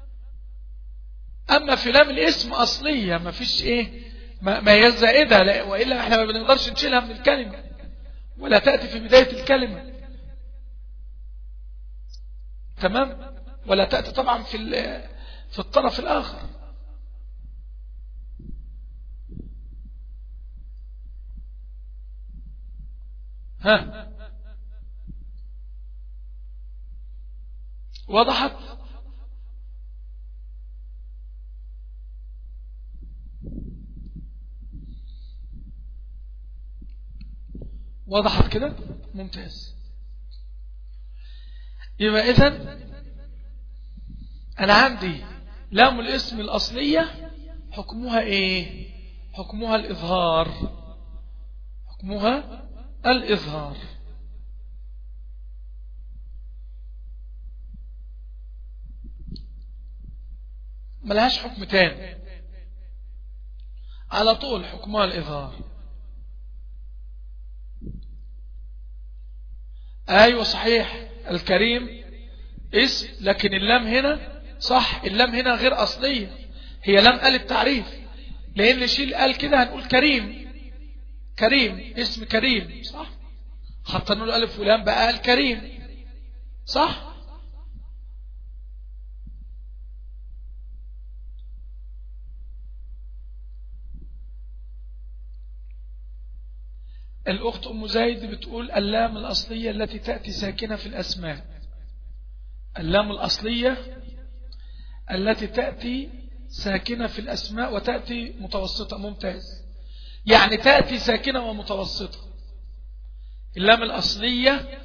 أما في لام الاسم أصلية ما فيش إيه ما, ما هي زائدة وإلا احنا ما بنقدرش نشيلها من الكلمة ولا تأتي في بداية الكلمة تمام ولا تأتي طبعا في في الطرف الآخر ها وضحت وضحت كده ممتاز يبقى إذن أنا عندي لام الاسم الأصلية حكمها إيه حكمها الإظهار حكمها الإظهار ملهاش حكم تاني على طول حكمها الإظهار أيوة صحيح الكريم اسم لكن اللام هنا صح اللام هنا غير أصلية هي لام قال التعريف لأن شيل قال كده هنقول كريم كريم اسم كريم صح حتى نقول ألف ولام بقى الكريم صح الأخت أم زايد بتقول اللام الأصلية التي تأتي ساكنة في الأسماء اللام الأصلية التي تأتي ساكنة في الأسماء وتأتي متوسطة ممتاز يعني تأتي ساكنة ومتوسطة اللام الأصلية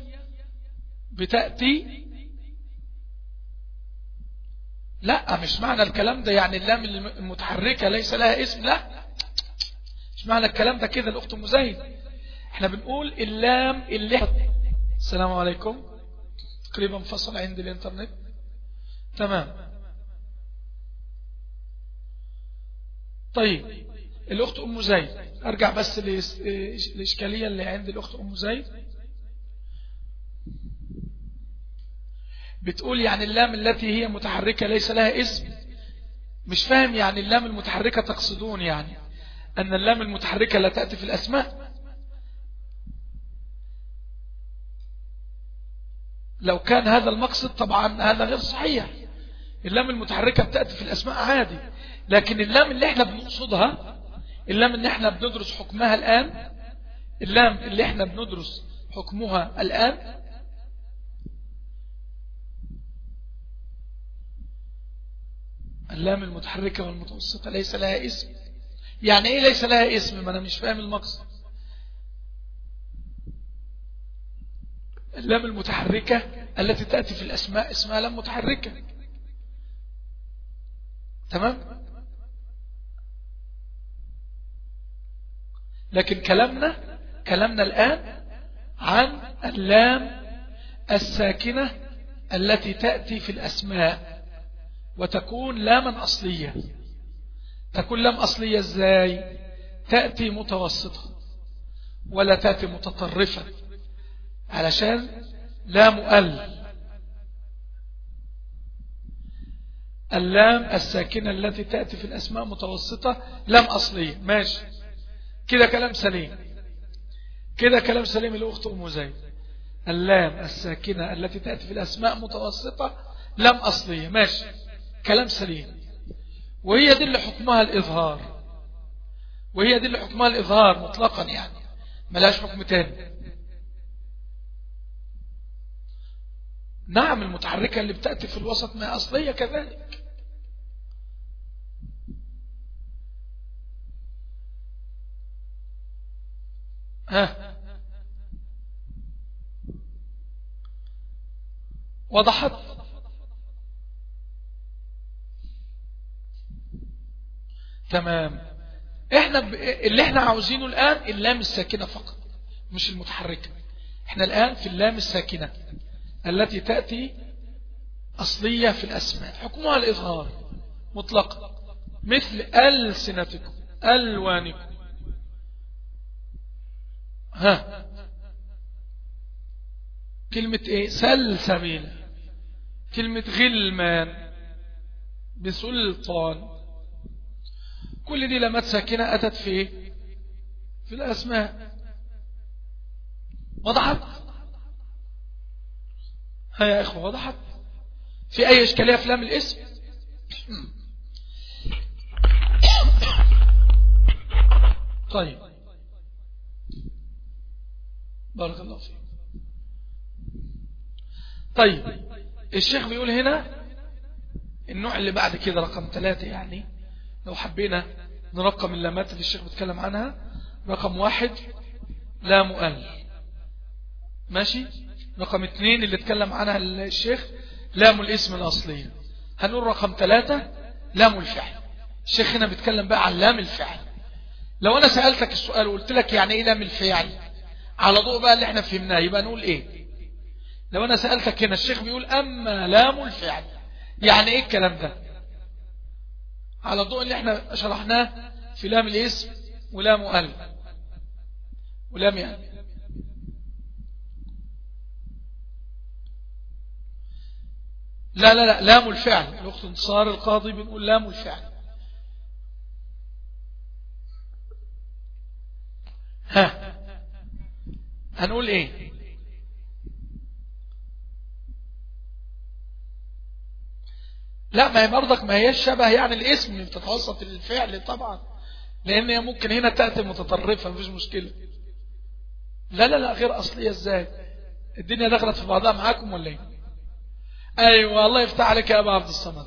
بتأتي لا مش معنى الكلام ده يعني اللام المتحركة ليس لها اسم لا مش معنى الكلام ده كده الأخت مزين احنا بنقول اللام اللي السلام عليكم تقريبا فصل عندي الانترنت تمام طيب الأخت أم زيد أرجع بس للإشكالية اللي عند الأخت أم زيد بتقول يعني اللام التي هي متحركة ليس لها اسم مش فاهم يعني اللام المتحركة تقصدون يعني أن اللام المتحركة لا تأتي في الأسماء لو كان هذا المقصد طبعا هذا غير صحيح اللام المتحركة بتأتي في الأسماء عادي لكن اللام اللي احنا بنقصدها اللام اللي احنا بندرس حكمها الآن اللام اللي احنا بندرس حكمها الآن اللام المتحركة والمتوسطة ليس لها اسم يعني ايه ليس لها اسم ما انا مش فاهم المقصد اللام المتحركة التي تأتي في الأسماء اسمها لام متحركة تمام لكن كلامنا كلامنا الآن عن اللام الساكنة التي تأتي في الأسماء وتكون لاما أصلية تكون لام أصلية ازاي تأتي متوسطة ولا تأتي متطرفة علشان لا مؤل اللام الساكنة التي تأتي في الأسماء متوسطة لام أصلية ماشي كده كلام سليم كده كلام سليم الأخت أم زيد اللام الساكنة التي تأتي في الأسماء متوسطة لام أصلية ماشي كلام سليم وهي دي اللي حكمها الإظهار وهي دي اللي حكمها الإظهار مطلقا يعني ملاش حكم تاني نعم المتحركة اللي بتأتي في الوسط ما أصلية كذلك ها وضحت تمام احنا ب... اللي احنا عاوزينه الآن اللام الساكنة فقط مش المتحركة احنا الآن في اللام الساكنة التي تأتي أصلية في الأسماء حكمها الإظهار مطلقا مثل ألسنتكم ألوانكم ها كلمة ايه سلسبيل كلمة غلمان بسلطان كل دي لمات ساكنة أتت في ايه في الأسماء وضحت ها يا إخوة وضحت في أي إشكالية في لام الاسم طيب بارك الله فيك طيب الشيخ بيقول هنا النوع اللي بعد كده رقم ثلاثة يعني لو حبينا نرقم اللامات اللي الشيخ بيتكلم عنها رقم واحد لا مؤل ماشي رقم اثنين اللي اتكلم عنها الشيخ لام الاسم الأصلية هنقول رقم ثلاثة لام الفعل الشيخ هنا بيتكلم بقى عن لام الفعل لو أنا سألتك السؤال وقلت لك يعني إيه لام الفعل على ضوء بقى اللي احنا فهمناه يبقى نقول إيه لو أنا سألتك هنا الشيخ بيقول أما لام الفعل يعني إيه الكلام ده على ضوء اللي احنا شرحناه في لام الاسم ولام ال ولام يعني لا لا لا لام الفعل الأخت انتصار القاضي بنقول لام الفعل ها هنقول ايه لا ما هي برضك ما هي الشبه يعني الاسم بتتوسط الفعل طبعا لان هي ممكن هنا تأتي متطرفة مفيش مشكلة لا لا لا غير اصلية ازاي الدنيا دخلت في بعضها معاكم ولا ايه ايوه الله يفتح عليك يا ابا عبد الصمد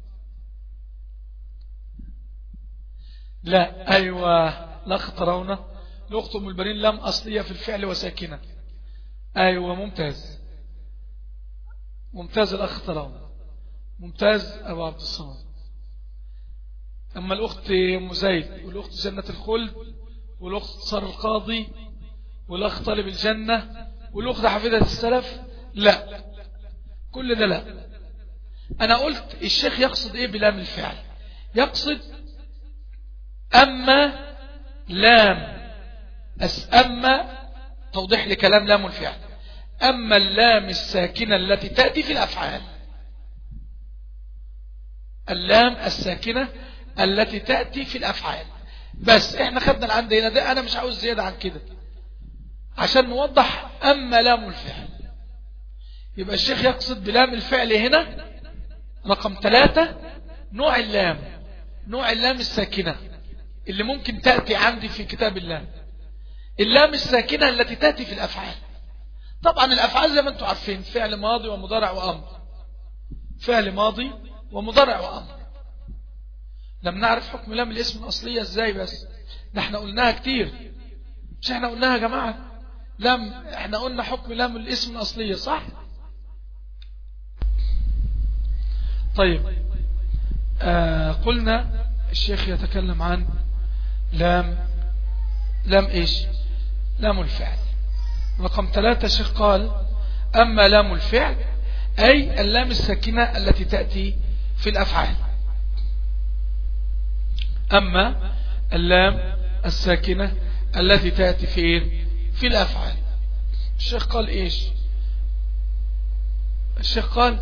لا ايوه لا ترون الاخت ام البنين لم اصليه في الفعل وساكنه ايوه ممتاز ممتاز الاخ ترون ممتاز ابو عبد الصمد اما الاخت ام زيد والاخت جنه الخلد والاخت صار القاضي والاخ طالب الجنه والاخت حفيده السلف لا كل ده لا أنا قلت الشيخ يقصد إيه بلام الفعل يقصد أما لام أس أما توضيح لكلام لام الفعل أما اللام الساكنة التي تأتي في الأفعال اللام الساكنة التي تأتي في الأفعال بس احنا خدنا العند هنا ده أنا مش عاوز زيادة عن كده عشان نوضح أما لام الفعل يبقى الشيخ يقصد بلام الفعل هنا رقم ثلاثة نوع اللام نوع اللام الساكنة اللي ممكن تأتي عندي في كتاب الله اللام الساكنة التي تأتي في الأفعال طبعا الأفعال زي ما انتم عارفين فعل ماضي ومضارع وأمر فعل ماضي ومضارع وأمر لم نعرف حكم لام الاسم الأصلية ازاي بس ده احنا قلناها كتير مش احنا قلناها يا جماعة لم احنا قلنا حكم لام الاسم الأصلية صح طيب آه قلنا الشيخ يتكلم عن لام لام ايش لام الفعل رقم ثلاثة الشيخ قال أما لام الفعل أي اللام الساكنة التي تأتي في الأفعال أما اللام الساكنة التي تأتي في في الأفعال الشيخ قال إيش الشيخ قال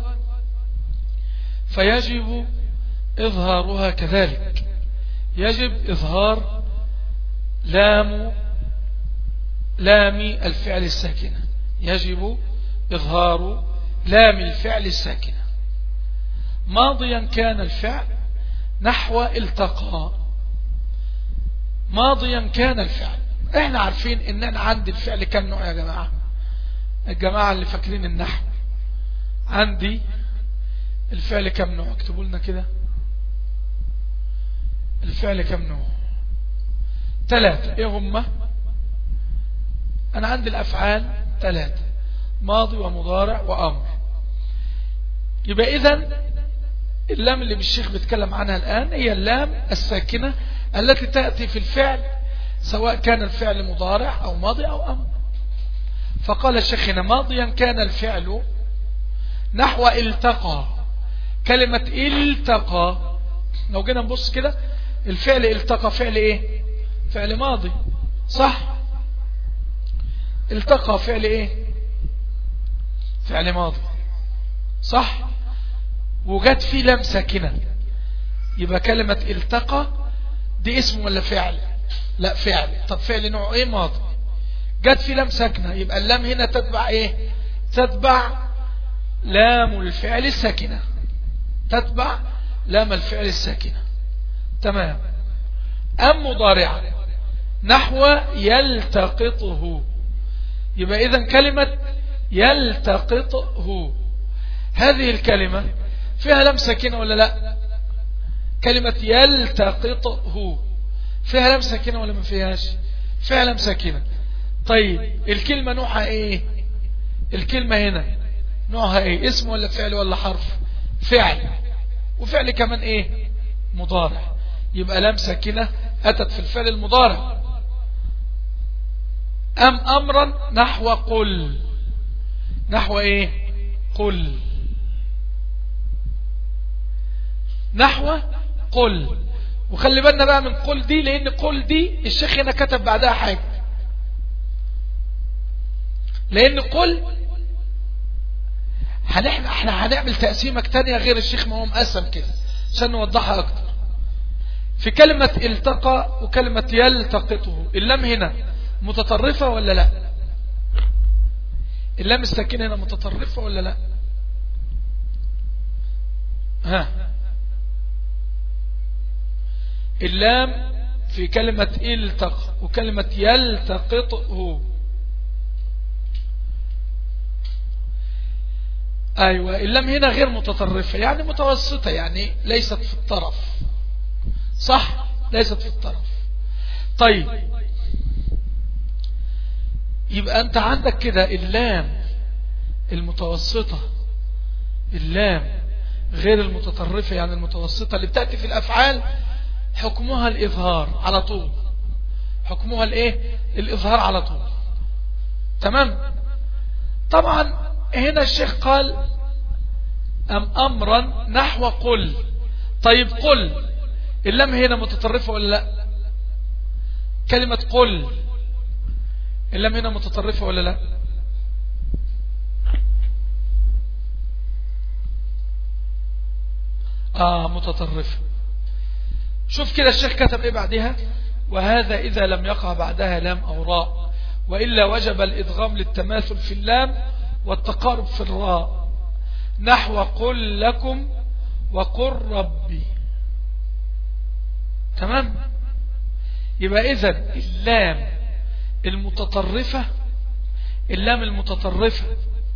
فيجب إظهارها كذلك يجب إظهار لام لام الفعل الساكنة يجب إظهار لام الفعل الساكنة ماضيا كان الفعل نحو التقى ماضيا كان الفعل احنا عارفين ان انا عندي الفعل كم نوع يا جماعة الجماعة اللي فاكرين النحو عندي الفعل كم نوع اكتبوا لنا كده الفعل كم نوع ثلاثة ايه هم انا عندي الافعال ثلاثة ماضي ومضارع وامر يبقى اذا اللام اللي بالشيخ بيتكلم عنها الان هي اللام الساكنة التي تأتي في الفعل سواء كان الفعل مضارع او ماضي او امر فقال الشيخ هنا ماضيا كان الفعل نحو التقى كلمة التقى لو جينا نبص كده الفعل التقى فعل ايه فعل ماضي صح التقى فعل ايه فعل ماضي صح وجت فيه لم ساكنة يبقى كلمة التقى دي اسم ولا فعل لا فعل طب فعل نوع ايه ماضي جت فيه لم ساكنة يبقى اللام هنا تتبع ايه تتبع لام الفعل الساكنة تتبع لام الفعل الساكنة تمام أم مضارع نحو يلتقطه يبقى إذا كلمة يلتقطه هذه الكلمة فيها لم ساكنة ولا لا كلمة يلتقطه فيها لم ساكنة ولا ما فيهاش فيها لم ساكنة طيب الكلمة نوعها ايه الكلمة هنا نوعها ايه اسم ولا فعل ولا حرف فعل وفعل كمان ايه مضارع يبقى لام ساكنة أتت في الفعل المضارع أم أمرا نحو قل نحو إيه قل نحو قل وخلي بالنا بقى من قل دي لأن قل دي الشيخ هنا كتب بعدها حاجة لأن قل هنحن احنا هنعمل تقسيمة تانية غير الشيخ ما هو مقسم كده عشان نوضحها أكتر في كلمة التقى وكلمة يلتقطه اللام هنا متطرفة ولا لا اللام الساكنة هنا متطرفة ولا لا ها اللام في كلمة التقى وكلمة يلتقطه أيوة اللام هنا غير متطرفة يعني متوسطة يعني ليست في الطرف صح ليست في الطرف طيب يبقى أنت عندك كده اللام المتوسطة اللام غير المتطرفة يعني المتوسطة اللي بتأتي في الأفعال حكمها الإظهار على طول حكمها الإيه الإظهار على طول تمام طبعا هنا الشيخ قال أم أمرا نحو قل طيب قل اللام هنا متطرفة ولا لا كلمة قل اللام هنا متطرفة ولا لا آه متطرفة شوف كده الشيخ كتب ايه بعدها وهذا إذا لم يقع بعدها لام أو راء وإلا وجب الإدغام للتماثل في اللام والتقارب في الراء نحو قل لكم وقل ربي تمام يبقى إذا اللام المتطرفة اللام المتطرفة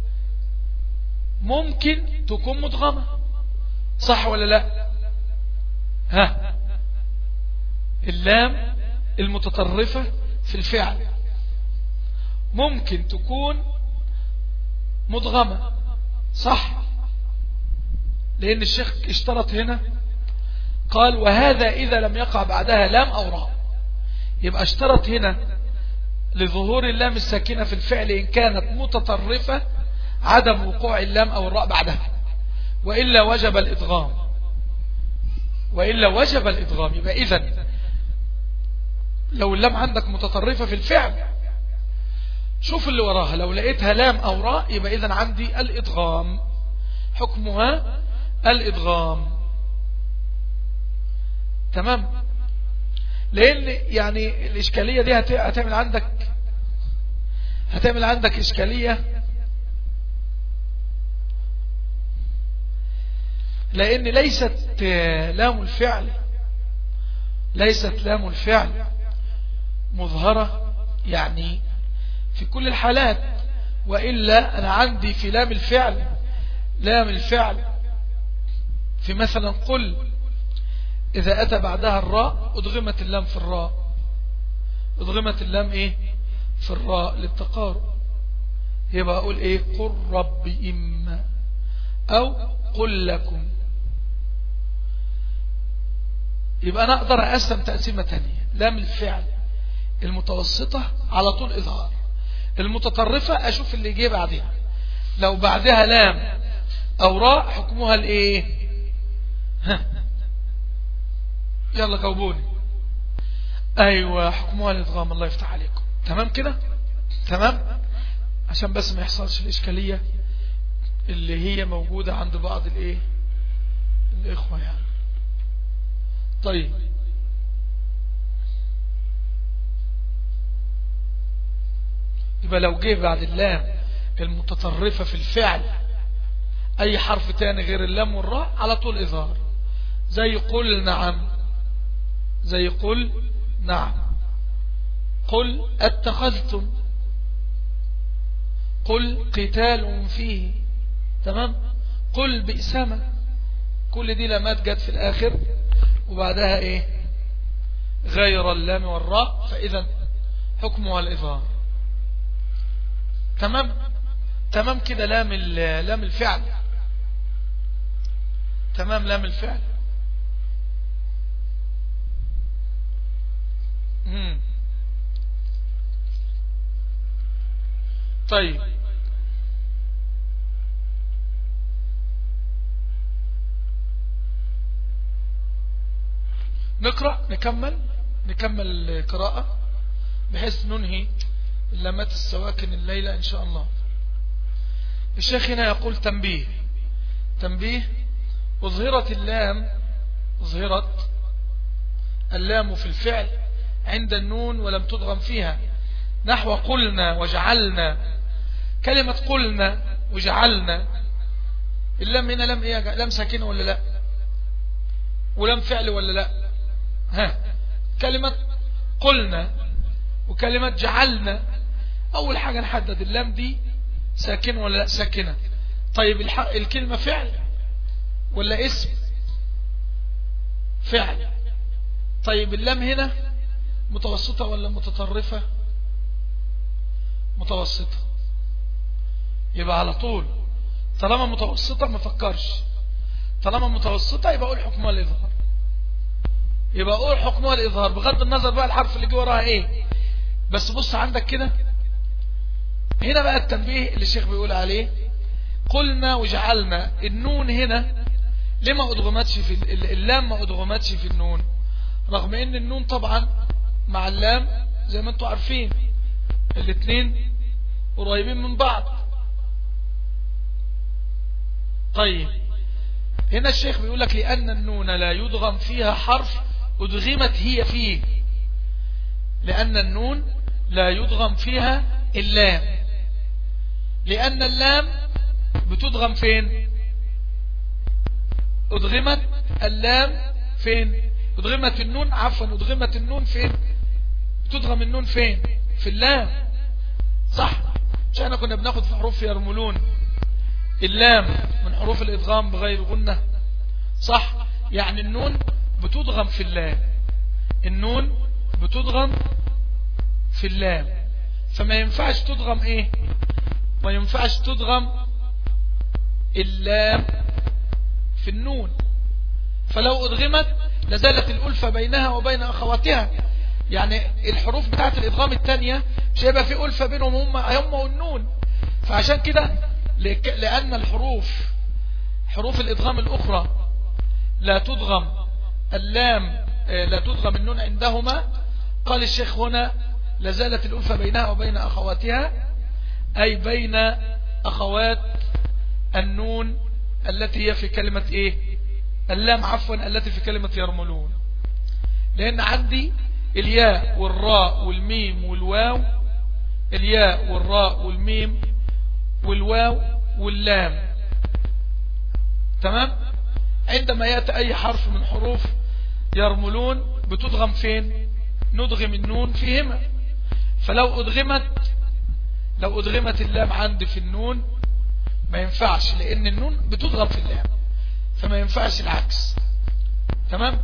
ممكن تكون مدغمة صح ولا لا ها اللام المتطرفة في الفعل ممكن تكون مدغمة صح لأن الشيخ اشترط هنا قال وهذا إذا لم يقع بعدها لام أو راء يبقى اشترط هنا لظهور اللام الساكنة في الفعل إن كانت متطرفة عدم وقوع اللام أو الراء بعدها وإلا وجب الإدغام وإلا وجب الإدغام يبقى إذن لو اللام عندك متطرفة في الفعل شوف اللي وراها لو لقيتها لام أو راء يبقى إذن عندي الإدغام حكمها الإدغام تمام لأن يعني الإشكالية دي هتعمل عندك هتعمل عندك إشكالية لأن ليست لام الفعل ليست لام الفعل مظهرة يعني في كل الحالات وإلا أنا عندي في لام الفعل لام الفعل في مثلا قل إذا أتى بعدها الراء أدغمت اللام في الراء أدغمت اللام إيه في الراء للتقارب يبقى أقول إيه قل رب إما أو قل لكم يبقى أنا أقدر أقسم تقسيمة تانية لام الفعل المتوسطة على طول إظهار المتطرفة أشوف اللي جه بعدها لو بعدها لام أو راء حكمها الإيه ها يلا جاوبوني أيوة حكمها الإدغام الله يفتح عليكم تمام كده تمام عشان بس ما يحصلش الإشكالية اللي هي موجودة عند بعض الإيه الإخوة يعني طيب يبقى لو جه بعد اللام المتطرفة في الفعل أي حرف تاني غير اللام والراء على طول إظهار زي قل نعم زي قل نعم قل اتخذتم قل قتال فيه تمام قل بئسما كل دي لمات جت في الآخر وبعدها ايه غير اللام والراء فإذا حكمها الإظهار تمام تمام كده لام لام الفعل تمام لام الفعل مم. طيب نقرأ نكمل نكمل القراءة بحيث ننهي اللامات السواكن الليلة إن شاء الله الشيخ هنا يقول تنبيه تنبيه أظهرت اللام أظهرت اللام في الفعل عند النون ولم تضغم فيها نحو قلنا وجعلنا كلمة قلنا وجعلنا اللام هنا لم ايه لم ساكنة ولا لا ولم فعل ولا لا ها كلمة قلنا وكلمة جعلنا اول حاجة نحدد اللام دي ساكنة ولا لا ساكنة طيب الكلمة فعل ولا اسم فعل طيب اللام هنا متوسطة ولا متطرفة متوسطة يبقى على طول طالما متوسطة ما فكرش طالما متوسطة يبقى اقول حكمها الإظهار يبقى اقول حكمها الإظهار بغض النظر بقى الحرف اللي جه وراها ايه بس بص عندك كده هنا بقى التنبيه اللي الشيخ بيقول عليه قلنا وجعلنا النون هنا ليه ما أدغمتش في اللام ما أدغمتش في النون رغم ان النون طبعا مع اللام زي ما انتم عارفين الاثنين قريبين من بعض طيب هنا الشيخ بيقول لك لأن النون لا يدغم فيها حرف أدغمت هي فيه لأن النون لا يدغم فيها اللام لأن اللام بتدغم فين أدغمت اللام فين أدغمت النون عفوا أدغمت النون فين بتدغم النون فين في اللام صح مش احنا كنا بناخد في حروف يرملون اللام من حروف الإدغام بغير غنة صح يعني النون بتدغم في اللام النون بتدغم في اللام فما ينفعش تدغم ايه ما ينفعش تدغم اللام في النون فلو أدغمت لزالت الألفة بينها وبين أخواتها يعني الحروف بتاعت الإدغام الثانية مش هيبقى في ألفة بينهم هم, هم والنون فعشان كده لأن الحروف حروف الإدغام الأخرى لا تدغم اللام آه، لا تدغم النون عندهما قال الشيخ هنا لازالت الألفة بينها وبين أخواتها أي بين أخوات النون التي هي في كلمة إيه اللام عفوا التي في كلمة يرملون لأن عندي الياء والراء والميم والواو الياء والراء والميم والواو واللام تمام عندما يأتي أي حرف من حروف يرملون بتدغم فين ندغم النون فيهما فلو أدغمت لو أدغمت اللام عندي في النون ما ينفعش لأن النون بتدغم في اللام فما ينفعش العكس تمام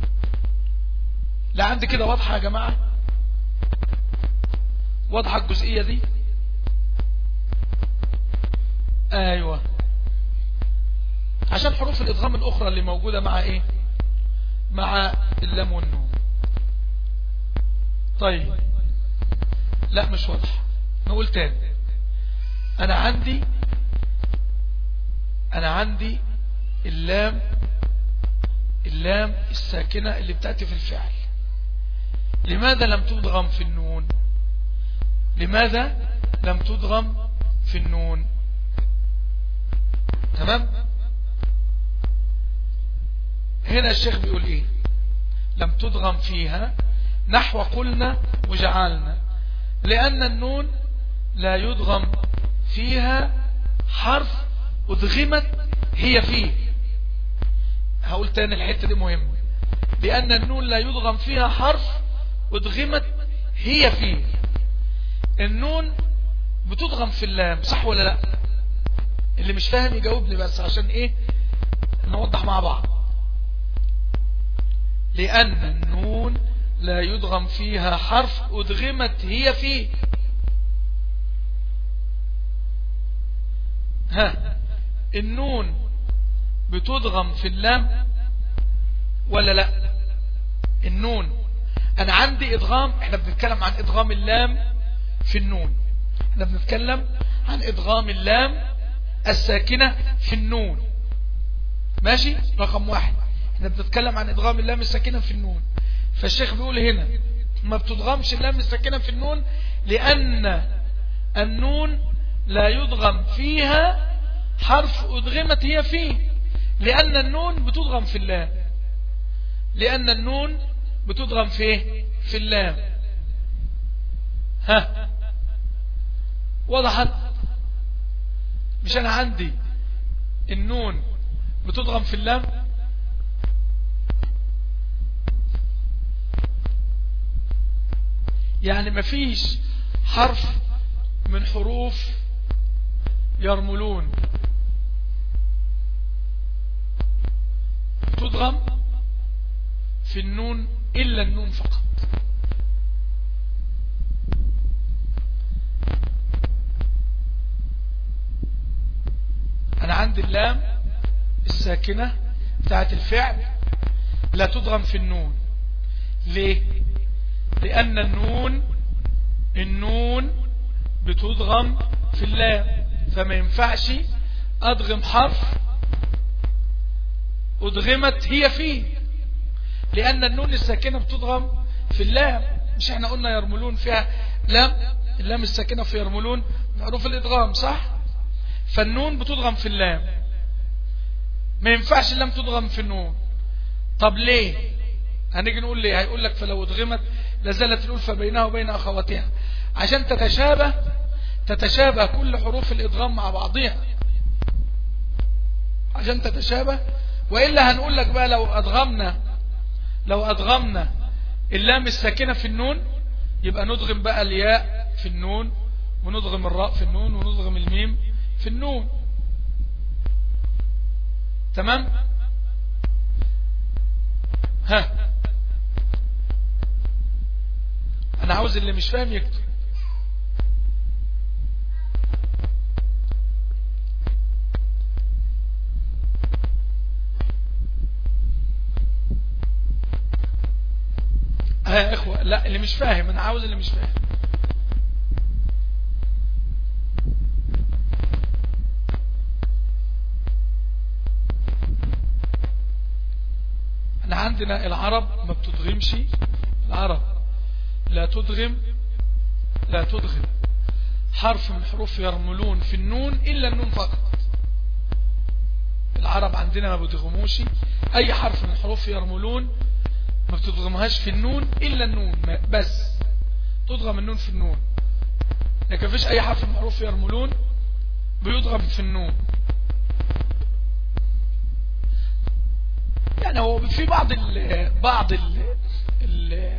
لا عندي كده واضحة يا جماعة واضحة الجزئية دي ايوه عشان حروف الادغام الاخرى اللي موجودة مع ايه مع اللام والنون طيب لا مش واضح نقول تاني انا عندي انا عندي اللام اللام الساكنة اللي بتأتي في الفعل لماذا لم تدغم في النون لماذا لم تدغم في النون تمام هنا الشيخ بيقول ايه لم تدغم فيها نحو قلنا وجعلنا لأن النون لا يدغم فيها حرف أدغمت هي فيه هقول تاني الحتة دي مهمة لأن النون لا يدغم فيها حرف أدغمت هي فيه النون بتدغم في اللام صح ولا لا اللي مش فاهم يجاوبني بس عشان ايه نوضح مع بعض لأن النون لا يدغم فيها حرف أدغمت هي فيه ها النون بتدغم في اللام ولا لا النون انا عندي ادغام احنا بنتكلم عن ادغام اللام في النون احنا بنتكلم عن ادغام اللام الساكنة في النون ماشي رقم واحد احنا بنتكلم عن ادغام اللام الساكنة في النون فالشيخ بيقول هنا ما بتدغمش اللام الساكنة في النون لأن النون لا يدغم فيها حرف أدغمت هي فيه لأن النون بتدغم في اللام لأن النون بتدغم في ايه في اللام ها وضحت مش انا عندي النون بتدغم في اللام يعني مفيش حرف من حروف يرملون تدغم في النون إلا النون فقط أنا عندي اللام الساكنة بتاعت الفعل لا تضغم في النون ليه لأن النون النون بتضغم في اللام فما ينفعش أدغم حرف أدغمت هي فيه لأن النون الساكنة بتدغم في اللام مش احنا قلنا يرملون فيها لام اللام الساكنة في يرملون معروف الإدغام صح فالنون بتدغم في اللام ما ينفعش اللام تدغم في النون طب ليه هنيجي نقول ليه هيقول لك فلو ادغمت لازالت الألفة بينها وبين أخواتها عشان تتشابه تتشابه كل حروف الإدغام مع بعضها عشان تتشابه وإلا هنقول لك بقى لو أدغمنا لو أدغمنا اللام الساكنة في النون يبقى ندغم بقى الياء في النون وندغم الراء في النون وندغم الميم في النون تمام ها انا عاوز اللي مش فاهم يكتب ها يا اخوة لا اللي مش فاهم انا عاوز اللي مش فاهم احنا عندنا العرب ما بتدغمش العرب لا تدغم لا تدغم حرف من حروف يرملون في النون إلا النون فقط العرب عندنا ما بيدغموش أي حرف من حروف يرملون ما بتدغمهاش في النون إلا النون بس تدغم النون في النون لكن فيش أي حرف من حروف يرملون بيدغم في النون يعني هو في بعض ال بعض ال ال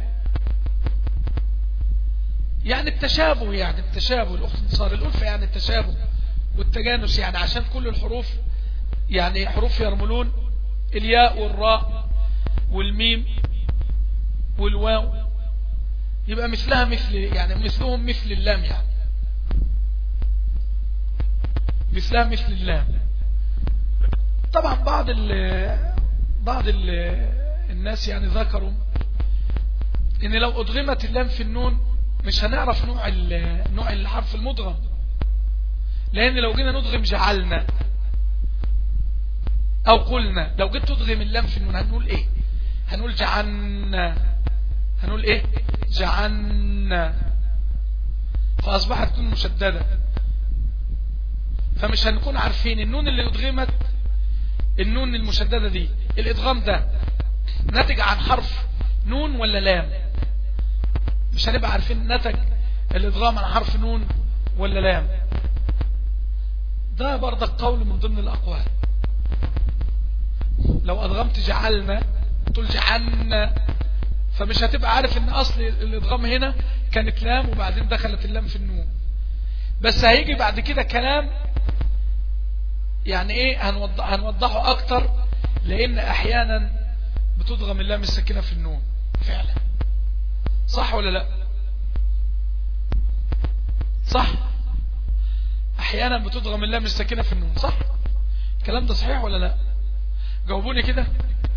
يعني التشابه يعني التشابه الاختصار الألفة يعني التشابه والتجانس يعني عشان كل الحروف يعني حروف يرملون الياء والراء والميم والواو يبقى مثلها مثل يعني مثلهم مثل اللام يعني مثلها مثل اللام طبعا بعض ال بعض ال الناس يعني ذكروا ان لو ادغمت اللام في النون مش هنعرف نوع نوع الحرف المدغم لان لو جينا ندغم جعلنا او قلنا لو جيت تدغم اللام في النون هنقول ايه هنقول جعلنا هنقول ايه جعلنا فاصبحت نون مشددة فمش هنكون عارفين النون اللي ادغمت النون المشددة دي الادغام ده ناتج عن حرف نون ولا لام مش هنبقى عارفين نتج الادغام عن حرف نون ولا لام ده برضك قول من ضمن الاقوال لو ادغمت جعلنا تقول جعلنا فمش هتبقى عارف ان اصل الادغام هنا كانت لام وبعدين دخلت اللام في النون بس هيجي بعد كده كلام يعني ايه هنوضح هنوضحه اكتر لان احيانا بتضغم اللام الساكنه في النون فعلا صح ولا لا صح احيانا بتضغم اللام الساكنه في النون صح الكلام ده صحيح ولا لا جاوبوني كده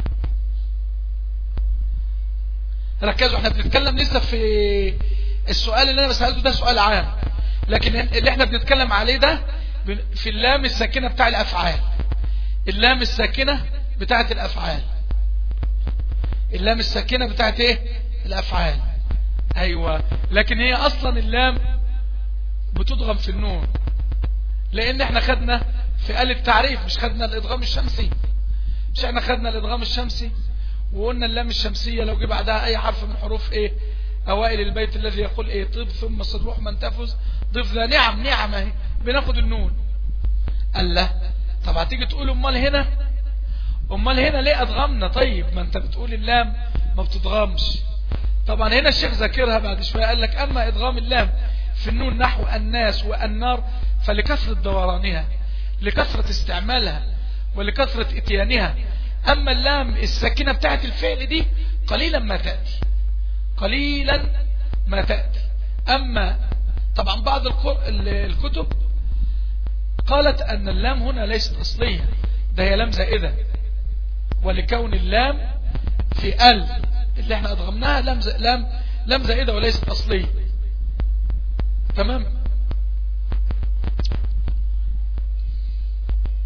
ركزوا احنا بنتكلم لسه في السؤال اللي انا بسألته ده سؤال عام لكن اللي احنا بنتكلم عليه ده في اللام الساكنة بتاع الافعال اللام الساكنة بتاعت الافعال اللام الساكنة بتاعت ايه الافعال ايوه لكن هي اصلا اللام بتضغم في النون لان احنا خدنا في آل التعريف مش خدنا الادغام الشمسي مش احنا خدنا الادغام الشمسي وقلنا اللام الشمسية لو جه بعدها اي حرف من حروف ايه اوائل البيت الذي يقول ايه طب ثم صدوح من تفز ضيف ذا نعم نعم اهي بناخد النون قال لا طب هتيجي تقول امال هنا امال هنا ليه ادغمنا طيب ما انت بتقول اللام ما بتضغمش طبعا هنا الشيخ ذاكرها بعد شوية قال لك اما ادغام اللام في النون نحو الناس والنار فلكثرة دورانها لكثرة استعمالها ولكثرة اتيانها اما اللام الساكنة بتاعت الفعل دي قليلا ما تأتي قليلا ما تأتي اما طبعا بعض الكتب قالت ان اللام هنا ليست اصلية ده هي لام زائدة ولكون اللام في ال اللي احنا ادغمناها لام لام لام زائدة وليست اصلية تمام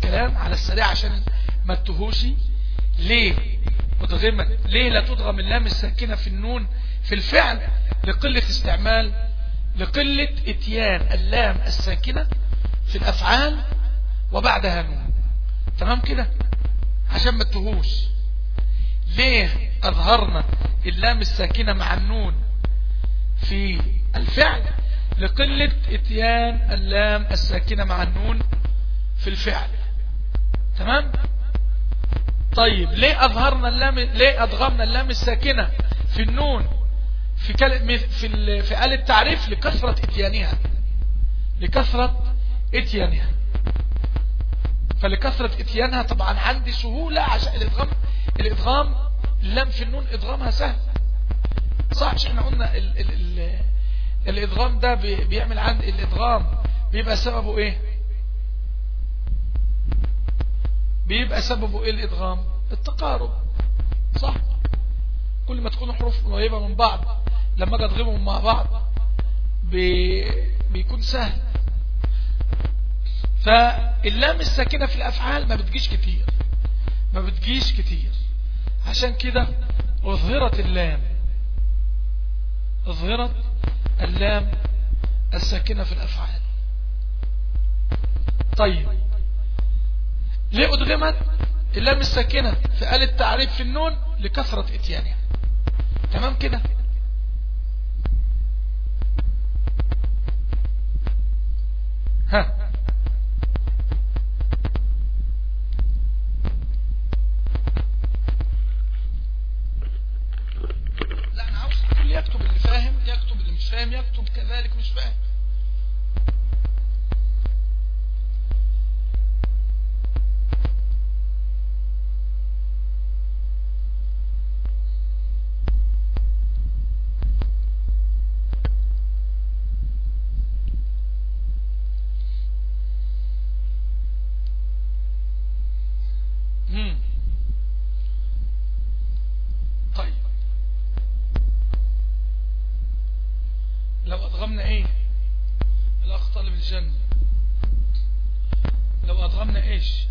الكلام على السريع عشان ما تتهوش ليه مدغمة ليه لا تدغم اللام الساكنة في النون في الفعل لقلة استعمال لقلة اتيان اللام الساكنة في الافعال وبعدها نون تمام كده عشان ما تتهوش ليه اظهرنا اللام الساكنة مع النون في الفعل لقلة اتيان اللام الساكنة مع النون في الفعل تمام طيب ليه اظهرنا اللام ليه ادغمنا اللام الساكنة في النون في كلمة في ال... في آل التعريف لكثرة اتيانها لكثرة اتيانها فلكثرة اتيانها طبعا عندي سهولة عشان الادغام الادغام اللام في النون ادغامها سهل صح مش احنا قلنا ال... ال... ال... الادغام ده بي... بيعمل عند الادغام بيبقى سببه ايه بيبقى سببه ايه الادغام التقارب صح كل ما تكون حروف قريبة من بعض لما اجي ادغمهم مع بعض بي... بيكون سهل فاللام الساكنة في الافعال ما بتجيش كتير ما بتجيش كتير عشان كده اظهرت اللام اظهرت اللام الساكنة في الافعال طيب ليه أدغمت اللام الساكنة في آل التعريف في النون لكثرة اتيانها تمام كده ها لا انا عاوز الكل يكتب اللي فاهم يكتب اللي مش فاهم يكتب كذلك مش فاهم مم. طيب لو أضغمنا إيه الأخ طالب الجنة لو أضغمنا إيش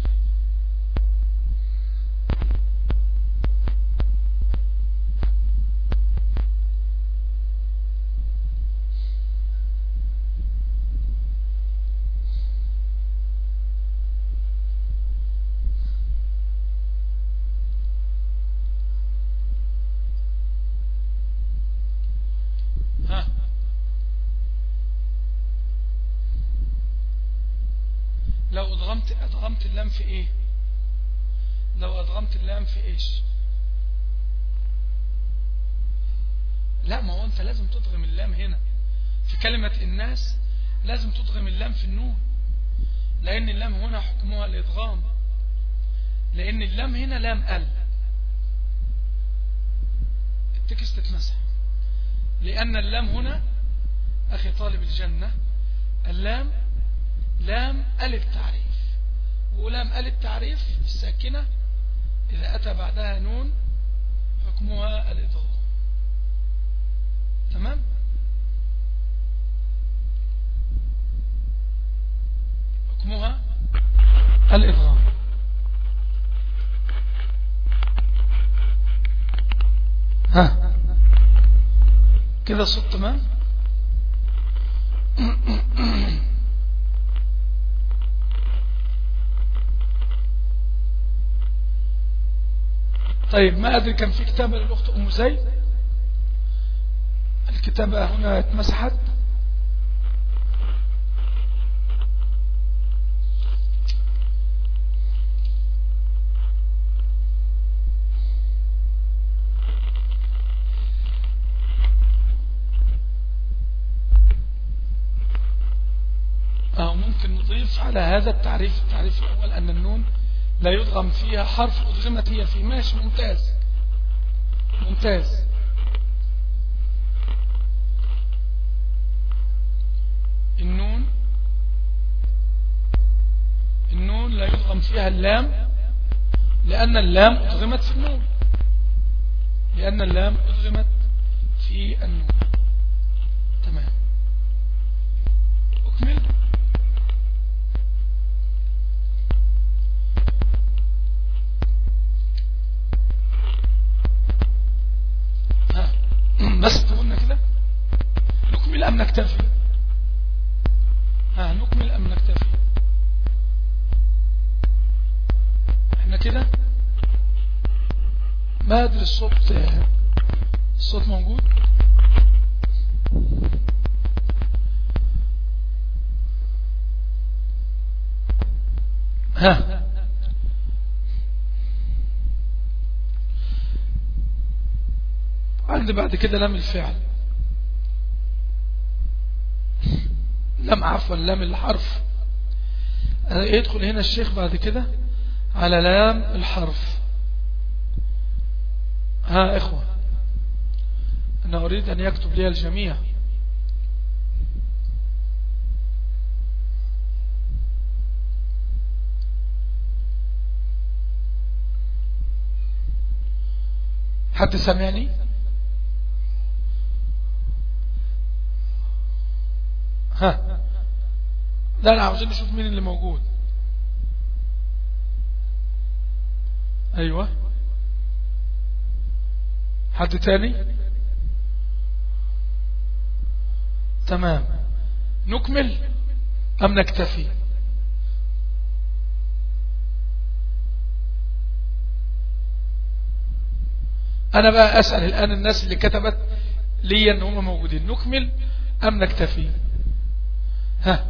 ها لو أضغمت أضغمت اللام في إيه لو أضغمت اللام في إيش لا ما هو أنت لازم تضغم اللام هنا في كلمة الناس لازم تضغم اللام في النون لأن اللام هنا حكمها الإضغام لأن اللام هنا لام ال التكست تتمسح لأن اللام هنا أخي طالب الجنة اللام لام ألف تعريف ولام ألف تعريف الساكنة إذا أتى بعدها نون حكمها الإضغام تمام حكمها الإضغام ها كده الصوت تمام طيب ما أدري كان في كتابة للأخت أم زيد الكتابة هنا اتمسحت أو ممكن نضيف على هذا التعريف التعريف الأول أن النون لا يضغم فيها حرف أضغمت هي فيه ماشي ممتاز ممتاز النون النون لا يضغم فيها اللام لأن اللام أضغمت في النون لأن اللام أضغمت في النون تمام أكمل كده ما ادري الصوت الصوت موجود ها عندي بعد كده لام الفعل لم عفوا لام الحرف يدخل هنا الشيخ بعد كده على لام الحرف ها إخوة أنا أريد أن يكتب لي الجميع حد سمعني ها لا لا عاوزين نشوف مين اللي موجود ايوه حد تاني تمام نكمل ام نكتفي انا بقى اسأل الان الناس اللي كتبت لي ان هم موجودين نكمل ام نكتفي ها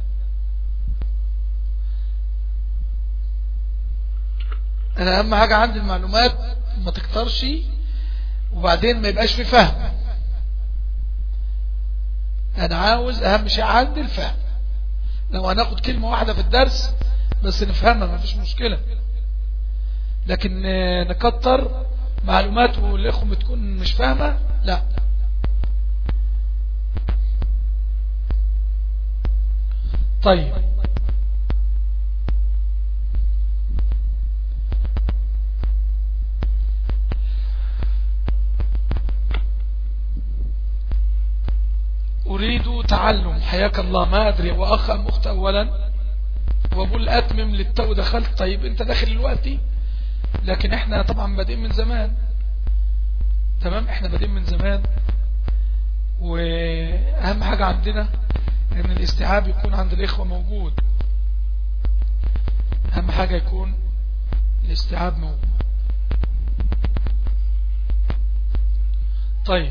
انا اهم حاجة عندي المعلومات ما تكترش وبعدين ما يبقاش في فهم انا عاوز اهم شيء عندي الفهم لو هناخد كلمة واحدة في الدرس بس نفهمها ما فيش مشكلة لكن نكتر معلومات والاخوة بتكون مش فاهمة لا طيب أريد تعلم حياك الله ما أدري وأخ أم أخت أولا وأقول أتمم للتو دخلت طيب أنت داخل دلوقتي لكن احنا طبعا بادئين من زمان تمام احنا بادئين من زمان وأهم حاجة عندنا ان الاستيعاب يكون عند الإخوة موجود أهم حاجة يكون الاستيعاب موجود طيب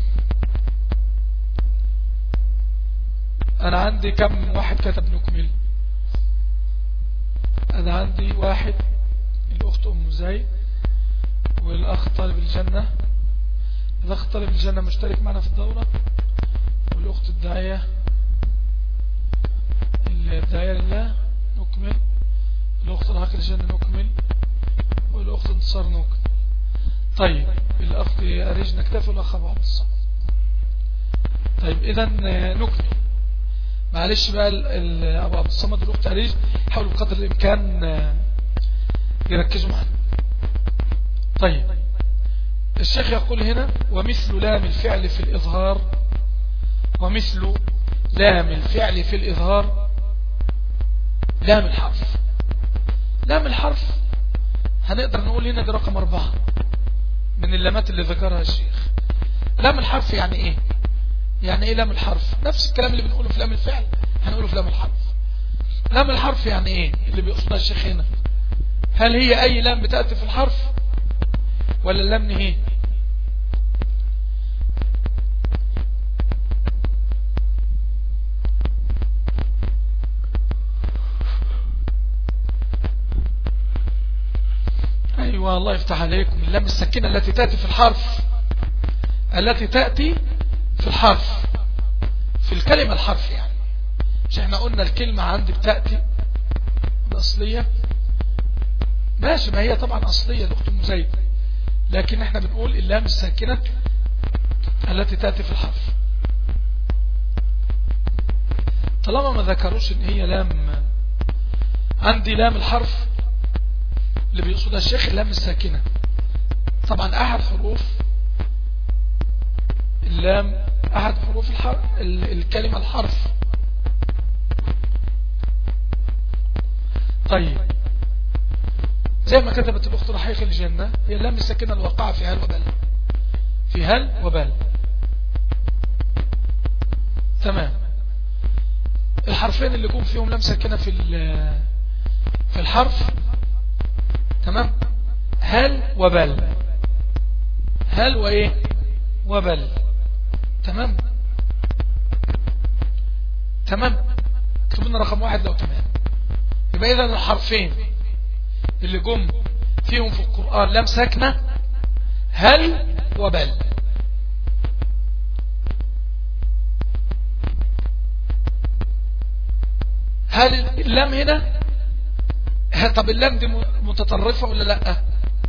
أنا عندي كم واحد كتب نكمل أنا عندي واحد الأخت أم زيد والأخ طالب الجنة الأخ طالب الجنة مشترك معنا في الدورة والأخت الداعية الداعية لله نكمل الأخت الحق الجنة نكمل والأخت انتصار نكمل طيب الأخ أريج نكتفي والأخ أبو عبد الصمد طيب إذا نكمل معلش بقى أبو عبد الصمد والأخت أريج حاولوا بقدر الإمكان يركزوا معنا طيب الشيخ يقول هنا ومثل لام الفعل في الإظهار ومثل لام الفعل في الإظهار لام الحرف لام الحرف هنقدر نقول هنا دي رقم أربعة من اللامات اللي ذكرها الشيخ لام الحرف يعني ايه يعني ايه لام الحرف نفس الكلام اللي بنقوله في لام الفعل هنقوله في لام الحرف لام الحرف يعني ايه اللي بيقصدها الشيخ هنا هل هي اي لام بتأتي في الحرف ولا اللام نهي ايوه الله يفتح عليكم اللام السكينة التي تأتي في الحرف التي تأتي في الحرف في الكلمة الحرف يعني مش احنا قلنا الكلمة عندي بتأتي الأصلية ماشي ما هي طبعا أصلية الأخت مزيد لكن احنا بنقول اللام الساكنة التي تأتي في الحرف طالما ما ذكروش ان هي لام عندي لام الحرف اللي بيقصدها الشيخ اللام الساكنة طبعا احد حروف اللام احد حروف الحرف الكلمة الحرف طيب زي ما كتبت الأخت رحيق الجنة هي اللام الساكنة الواقعة في هل وبل في هل وبل تمام الحرفين اللي جم فيهم لام ساكنة في في الحرف تمام هل وبل هل وإيه وبل تمام تمام كتبنا رقم واحد لو تمام يبقى إذا الحرفين اللي جم فيهم في القرآن لم ساكنة هل وبل هل اللام هنا طب اللام دي متطرفة ولا لا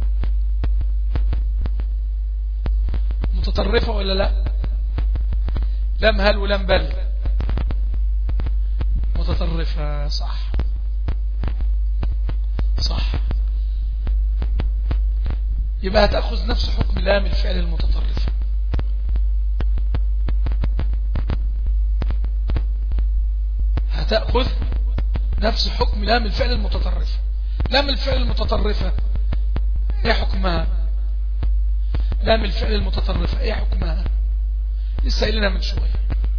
متطرفة ولا لا لم هل ولم بل متطرفة صح صح يبقى هتأخذ نفس حكم لام الفعل المتطرف هتأخذ نفس حكم لام الفعل المتطرف لام الفعل المتطرفة ايه حكمها لام الفعل المتطرفة ايه حكمها لسه قايلنا من شوية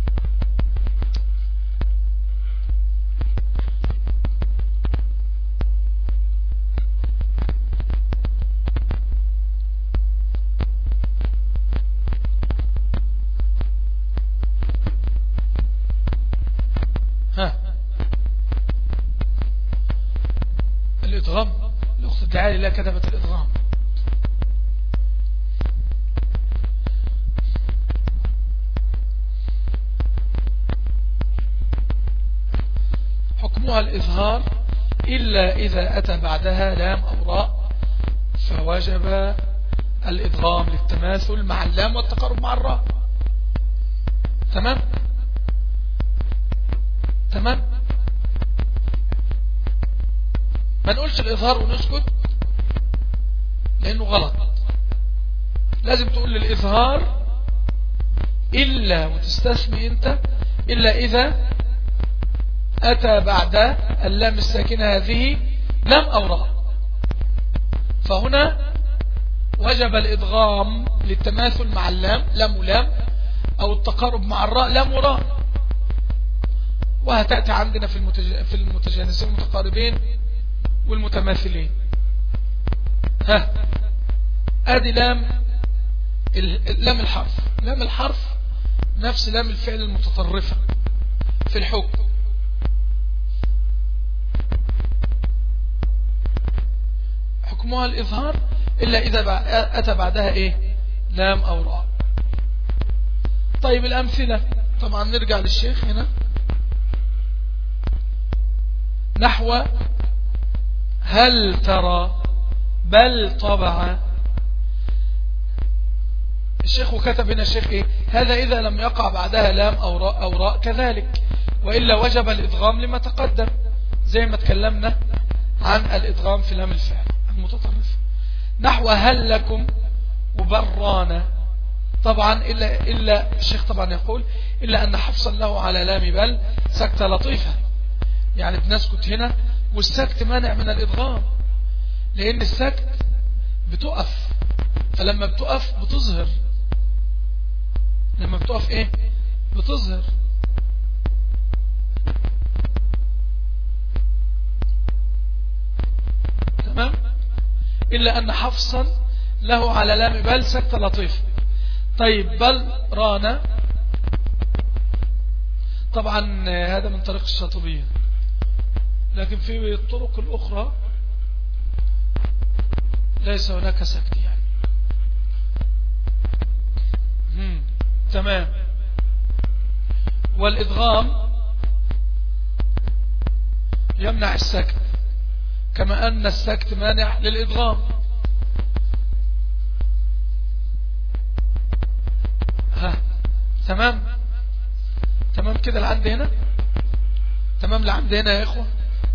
تعالي لا كتبت الإضغام حكمها الإظهار إلا إذا أتى بعدها لام أو راء فوجب الإضغام للتماثل مع اللام والتقارب مع الراء تمام تمام ما نقولش الإظهار ونسكت لأنه غلط لازم تقول للإظهار إلا وتستثني أنت إلا إذا أتى بعد اللام الساكنة هذه لم أو راء فهنا وجب الإدغام للتماثل مع اللام لم ولام أو التقارب مع الراء لم وراء وهتأتي عندنا في, المتج... في المتجانسين المتقاربين والمتماثلين ها ادي لام لام الحرف لام الحرف نفس لام الفعل المتطرفة في الحكم حكمها الإظهار إلا إذا أتى بعدها إيه لام أو راء طيب الأمثلة طبعا نرجع للشيخ هنا نحو هل ترى بل طبع الشيخ كتب هنا الشيخ إيه؟ هذا إذا لم يقع بعدها لام أو راء, أو راء كذلك وإلا وجب الإدغام لما تقدم زي ما تكلمنا عن الإدغام في لام الفعل المتطرف نحو هل لكم وبرانا طبعا إلا, إلا الشيخ طبعا يقول إلا أن حفصا له على لام بل سكتة لطيفة يعني بنسكت هنا والسكت مانع من الإدغام لأن السكت بتقف فلما بتقف بتظهر لما بتقف ايه بتظهر تمام إلا أن حفصا له على لام بل سكت لطيف طيب بل رانا طبعا هذا من طريق الشاطبية لكن في الطرق الأخرى ليس هناك سكت يعني مم. تمام والإدغام يمنع السكت كما أن السكت مانع للإدغام ها تمام تمام كده لعند هنا تمام لعند هنا يا إخوة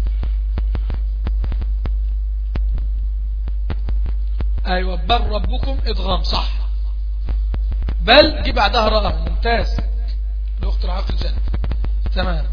أيوة بل ربكم إدغام صح بل جي بعدها رقم ممتاز لأخت العقل الجنة تمام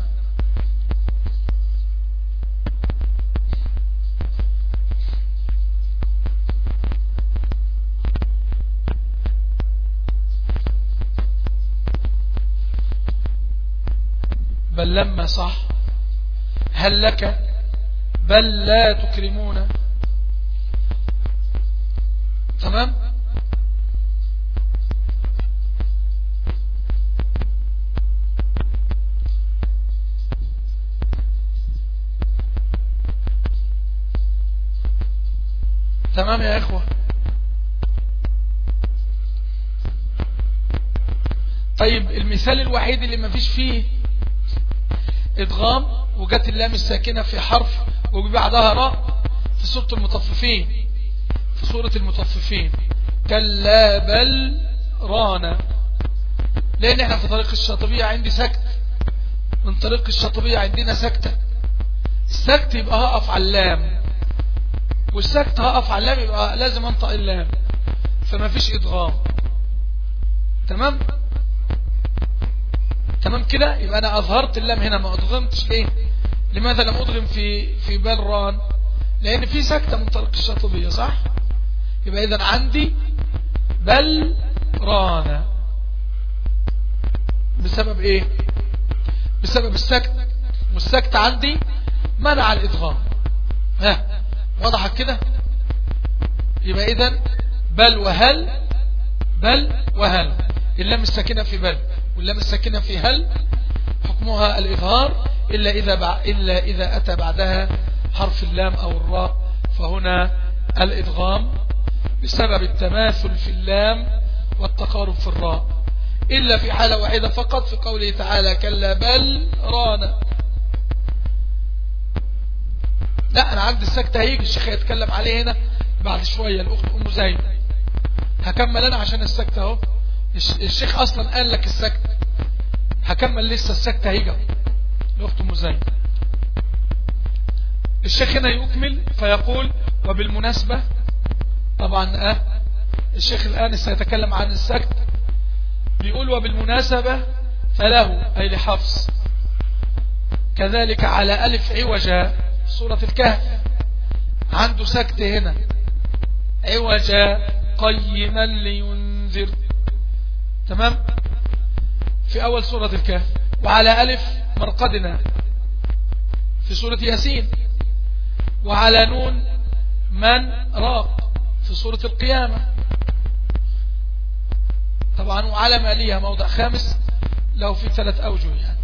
بل لما صح هل لك بل لا تكرمون تمام تمام يا إخوة طيب المثال الوحيد اللي ما فيش فيه ادغام وجت اللام الساكنة في حرف وبعدها راء في سورة المطففين في سورة المطففين كلا بل رانا لان احنا في طريق الشاطبية عندي سكت من طريق الشاطبية عندنا سكتة السكت يبقى هقف على اللام والسكت هقف على اللام يبقى لازم انطق اللام فما فيش ادغام تمام تمام كده يبقى انا اظهرت اللام هنا ما ادغمتش ليه لماذا لم ادغم في في بلران لان في سكتة من طريق الشاطبية صح يبقى اذا عندي بل رانا بسبب ايه بسبب السكت والسكت عندي منع الادغام ها وضحت كده يبقى اذا بل وهل بل وهل اللام الساكنة في بل واللام الساكنة في هل حكمها الإظهار إلا إذا, بع... إلا إذا أتى بعدها حرف اللام أو الراء فهنا الإدغام بسبب التماثل في اللام والتقارب في الراء إلا في حالة واحدة فقط في قوله تعالى كلا بل رانا لا أنا عندي السكتة هيجي الشيخ يتكلم عليه هنا بعد شوية الأخت أم زين هكمل أنا عشان السكتة اهو الشيخ أصلا قال لك السكتة هكمل لسه السكتة هيجي الأخت أم زين الشيخ هنا يكمل فيقول وبالمناسبة طبعا أه الشيخ الآن سيتكلم عن السكت بيقول وبالمناسبة فله أي لحفص كذلك على ألف عوجا سورة الكهف عنده سكت هنا عوجا قيما لينذر تمام في أول سورة الكهف وعلى ألف مرقدنا في سورة ياسين وعلى نون من راق في سورة القيامة طبعا وعلى ماليها موضع خامس له في ثلاث أوجه يعني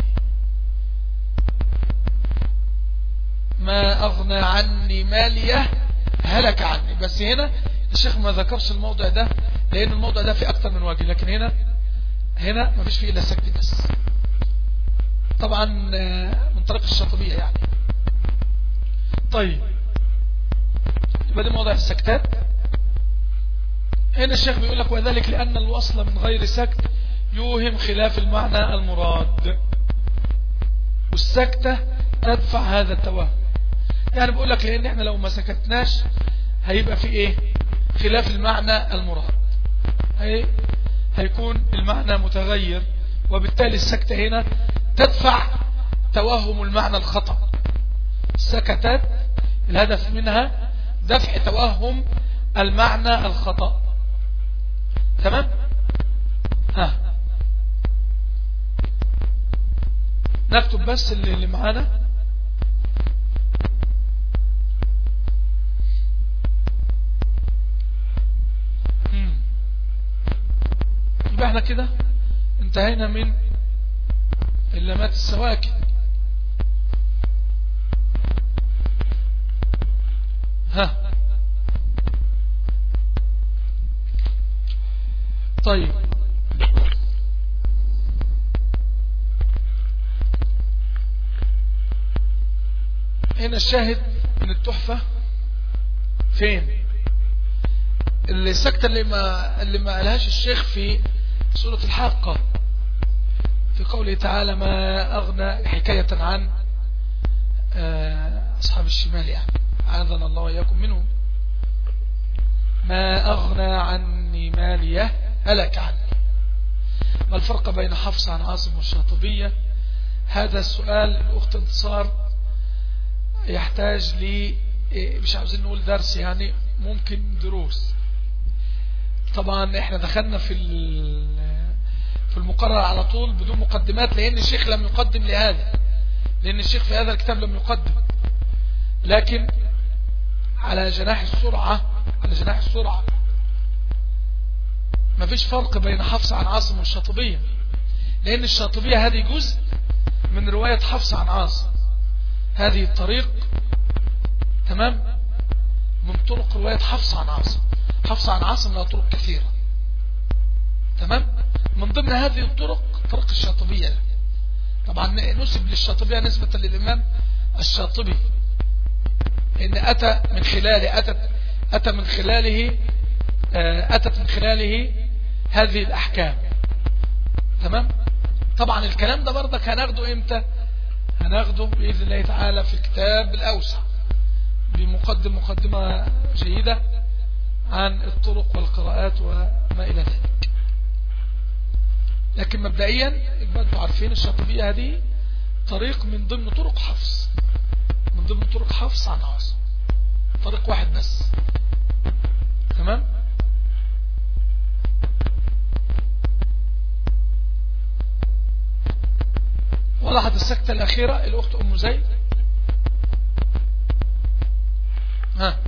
ما أغنى عني ماليه هلك عني بس هنا الشيخ ما ذكرش الموضع ده لأن الموضع ده في أكثر من وجه لكن هنا هنا ما فيش فيه إلا سكت بس طبعا من طريق الشاطبية يعني طيب يبقى دي موضع السكتات هنا الشيخ بيقول لك وذلك لأن الوصل من غير سكت يوهم خلاف المعنى المراد والسكتة تدفع هذا التوهم يعني بقول لك لأن احنا لو ما سكتناش هيبقى في ايه خلاف المعنى المراد هي هيكون المعنى متغير وبالتالي السكتة هنا تدفع توهم المعنى الخطأ السكتات الهدف منها دفع توهم المعنى الخطأ تمام ها نكتب بس اللي, اللي معانا يبقى احنا كده انتهينا من اللامات السواكن ها طيب هنا الشاهد من التحفة فين السكتة اللي ما اللي ما قالهاش الشيخ في سورة الحاقة في قوله تعالى ما أغنى حكاية عن أصحاب الشمال يعني عاذنا الله وإياكم منهم ما أغنى عني ماليه هلك عني ما الفرق بين حفص عن عاصم والشاطبية هذا السؤال الأخت انتصار يحتاج لي مش عاوزين نقول درس يعني ممكن دروس طبعا احنا دخلنا في في المقرر على طول بدون مقدمات لان الشيخ لم يقدم لهذا لان الشيخ في هذا الكتاب لم يقدم لكن على جناح السرعة على جناح السرعة ما فيش فرق بين حفص عن عاصم والشاطبية لأن الشاطبية هذه جزء من رواية حفص عن عاصم هذه الطريق تمام من طرق رواية حفص عن عاصم حفص عن عاصم لها طرق كثيرة تمام من ضمن هذه الطرق طرق الشاطبية طبعا نسب للشاطبية نسبة للإمام الشاطبي إن أتى من خلاله أتت أتى من خلاله آه، أتت من خلاله هذه الأحكام تمام طبعا الكلام ده برضك هناخده إمتى هناخده بإذن الله تعالى في الكتاب الأوسع بمقدم مقدمة جيدة عن الطرق والقراءات وما إلى ذلك لكن مبدئيا انتم عارفين الشاطبية هذه طريق من ضمن طرق حفص من ضمن طرق حفص عن عاصم طريق واحد بس تمام وضحت السكتة الأخيرة الأخت أم زيد ها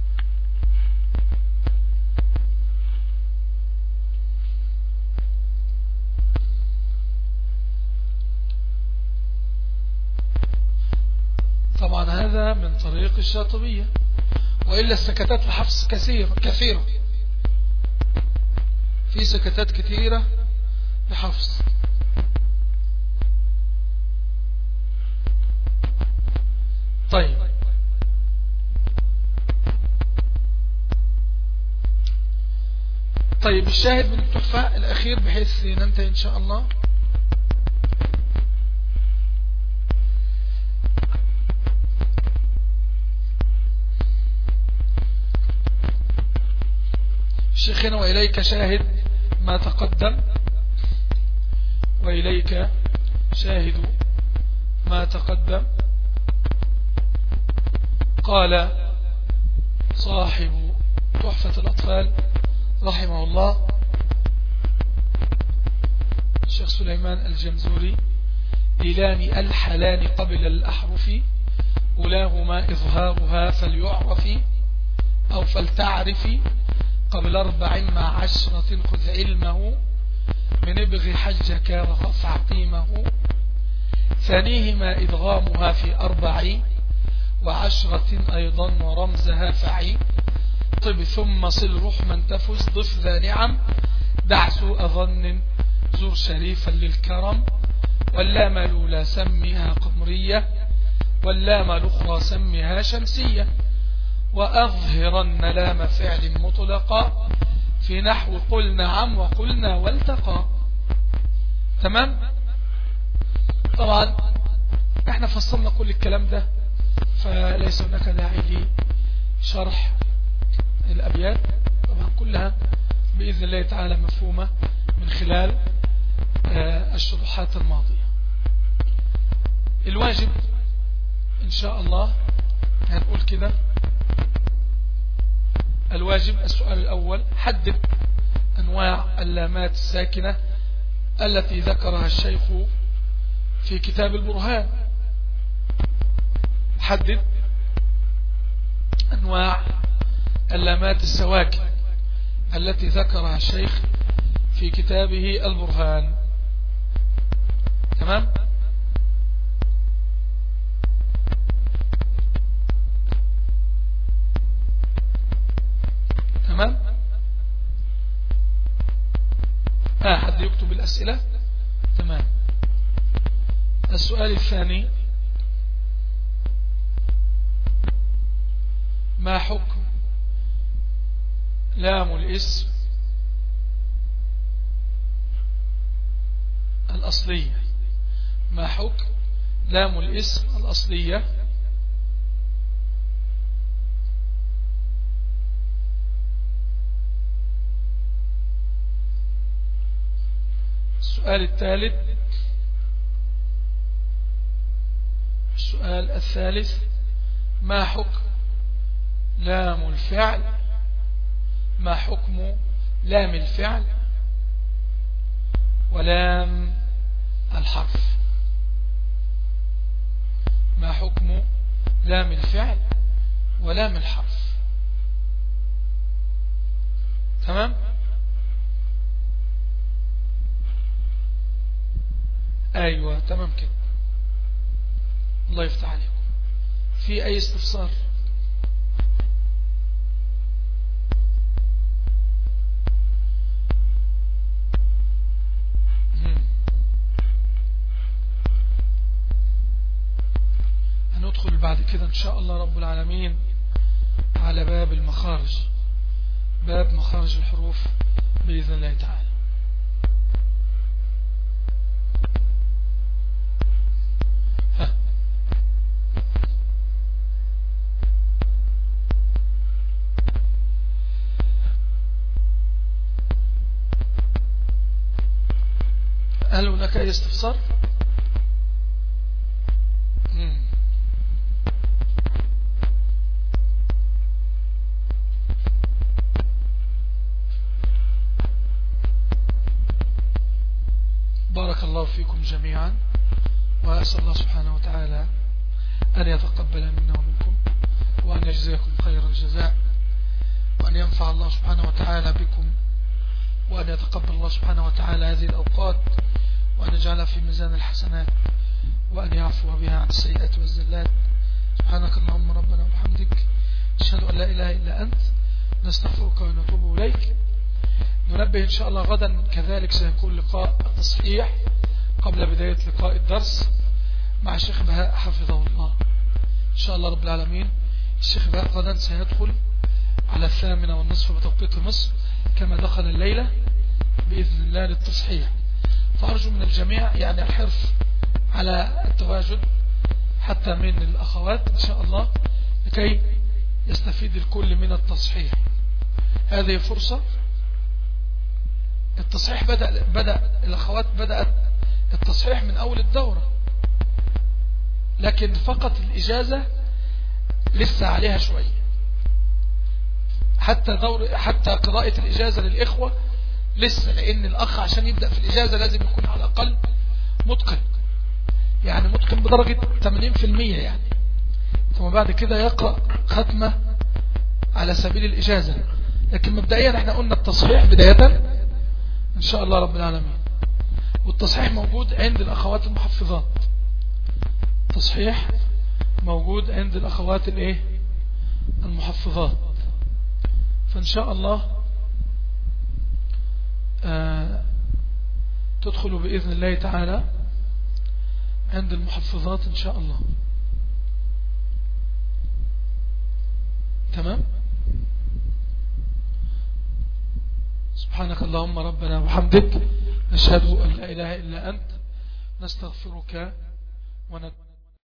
طبعا هذا من طريق الشاطبية وإلا السكتات لحفص كثيرة كثيرة في سكتات كثيرة لحفص طيب طيب الشاهد من التحفة الأخير بحيث ننتهي إن شاء الله شيخنا وإليك شاهد ما تقدم وإليك شاهد ما تقدم قال صاحب تحفة الأطفال رحمه الله الشيخ سليمان الجمزوري للام الحلال قبل الأحرف أولاهما إظهارها فليعرف أو فلتعرف قبل أربع مع عشرة خذ علمه من ابغ حجك وخف عقيمه ثانيهما إدغامها في أربع وعشرة أيضا ورمزها فعي طب ثم صل رحما تفز ضف ذا نعم دع سوء ظن زر شريفا للكرم واللام الأولى سمها قمرية واللام الأخرى سمها شمسية وأظهرن لام فعل مطلقا في نحو قل نعم وقلنا والتقى تمام طبعا احنا فصلنا كل الكلام ده فليس هناك داعي لشرح الأبيات طبعا كلها بإذن الله تعالى مفهومة من خلال آه، الشروحات الماضية الواجب إن شاء الله هنقول كده الواجب السؤال الأول حدد أنواع اللامات الساكنة التي ذكرها الشيخ في كتاب البرهان حدد أنواع اللامات السواكن التي ذكرها الشيخ في كتابه البرهان تمام تمام ها حد يكتب الأسئلة تمام السؤال الثاني ما حكم لام الاسم الأصلية ما حكم لام الاسم الأصلية السؤال الثالث السؤال الثالث ما حكم لام الفعل ما حكم لام الفعل ولام الحرف ما حكم لام الفعل ولام الحرف تمام أيوة تمام كده الله يفتح عليكم في أي استفسار هندخل بعد كده إن شاء الله رب العالمين على باب المخارج باب مخارج الحروف بإذن الله تعالى هل هناك أي استفسار بارك الله فيكم جميعا وأسأل الله سبحانه وتعالى أن يتقبل منا ومنكم وأن يجزيكم خير الجزاء وأن ينفع الله سبحانه وتعالى بكم وأن يتقبل الله سبحانه وتعالى هذه الأوقات وأن يجعلها في ميزان الحسنات وأن يعفو بها عن السيئات والزلات سبحانك اللهم ربنا وبحمدك أشهد أن لا إله إلا أنت نستغفرك ونتوب إليك ننبه إن شاء الله غدا كذلك سيكون لقاء التصحيح قبل بداية لقاء الدرس مع الشيخ بهاء حفظه الله إن شاء الله رب العالمين الشيخ بهاء غدا سيدخل على الثامنة والنصف بتوقيت مصر كما دخل الليلة بإذن الله للتصحيح فأرجو من الجميع يعني الحرص على التواجد حتى من الأخوات إن شاء الله لكي يستفيد الكل من التصحيح هذه فرصة التصحيح بدأ, بدأ الأخوات بدأت التصحيح من أول الدورة لكن فقط الإجازة لسه عليها شوية حتى دور حتى قراءة الإجازة للإخوة لسه لأن الأخ عشان يبدأ في الإجازة لازم يكون على الأقل متقن يعني متقن بدرجة 80% يعني ثم بعد كده يقرأ ختمة على سبيل الإجازة لكن مبدئيا احنا قلنا التصحيح بداية إن شاء الله رب العالمين والتصحيح موجود عند الأخوات المحفظات تصحيح موجود عند الأخوات الايه المحفظات فإن شاء الله آه تدخل بإذن الله تعالى عند المحفظات إن شاء الله تمام سبحانك اللهم ربنا وحمدك نشهد أن لا إله إلا أنت نستغفرك ونتوب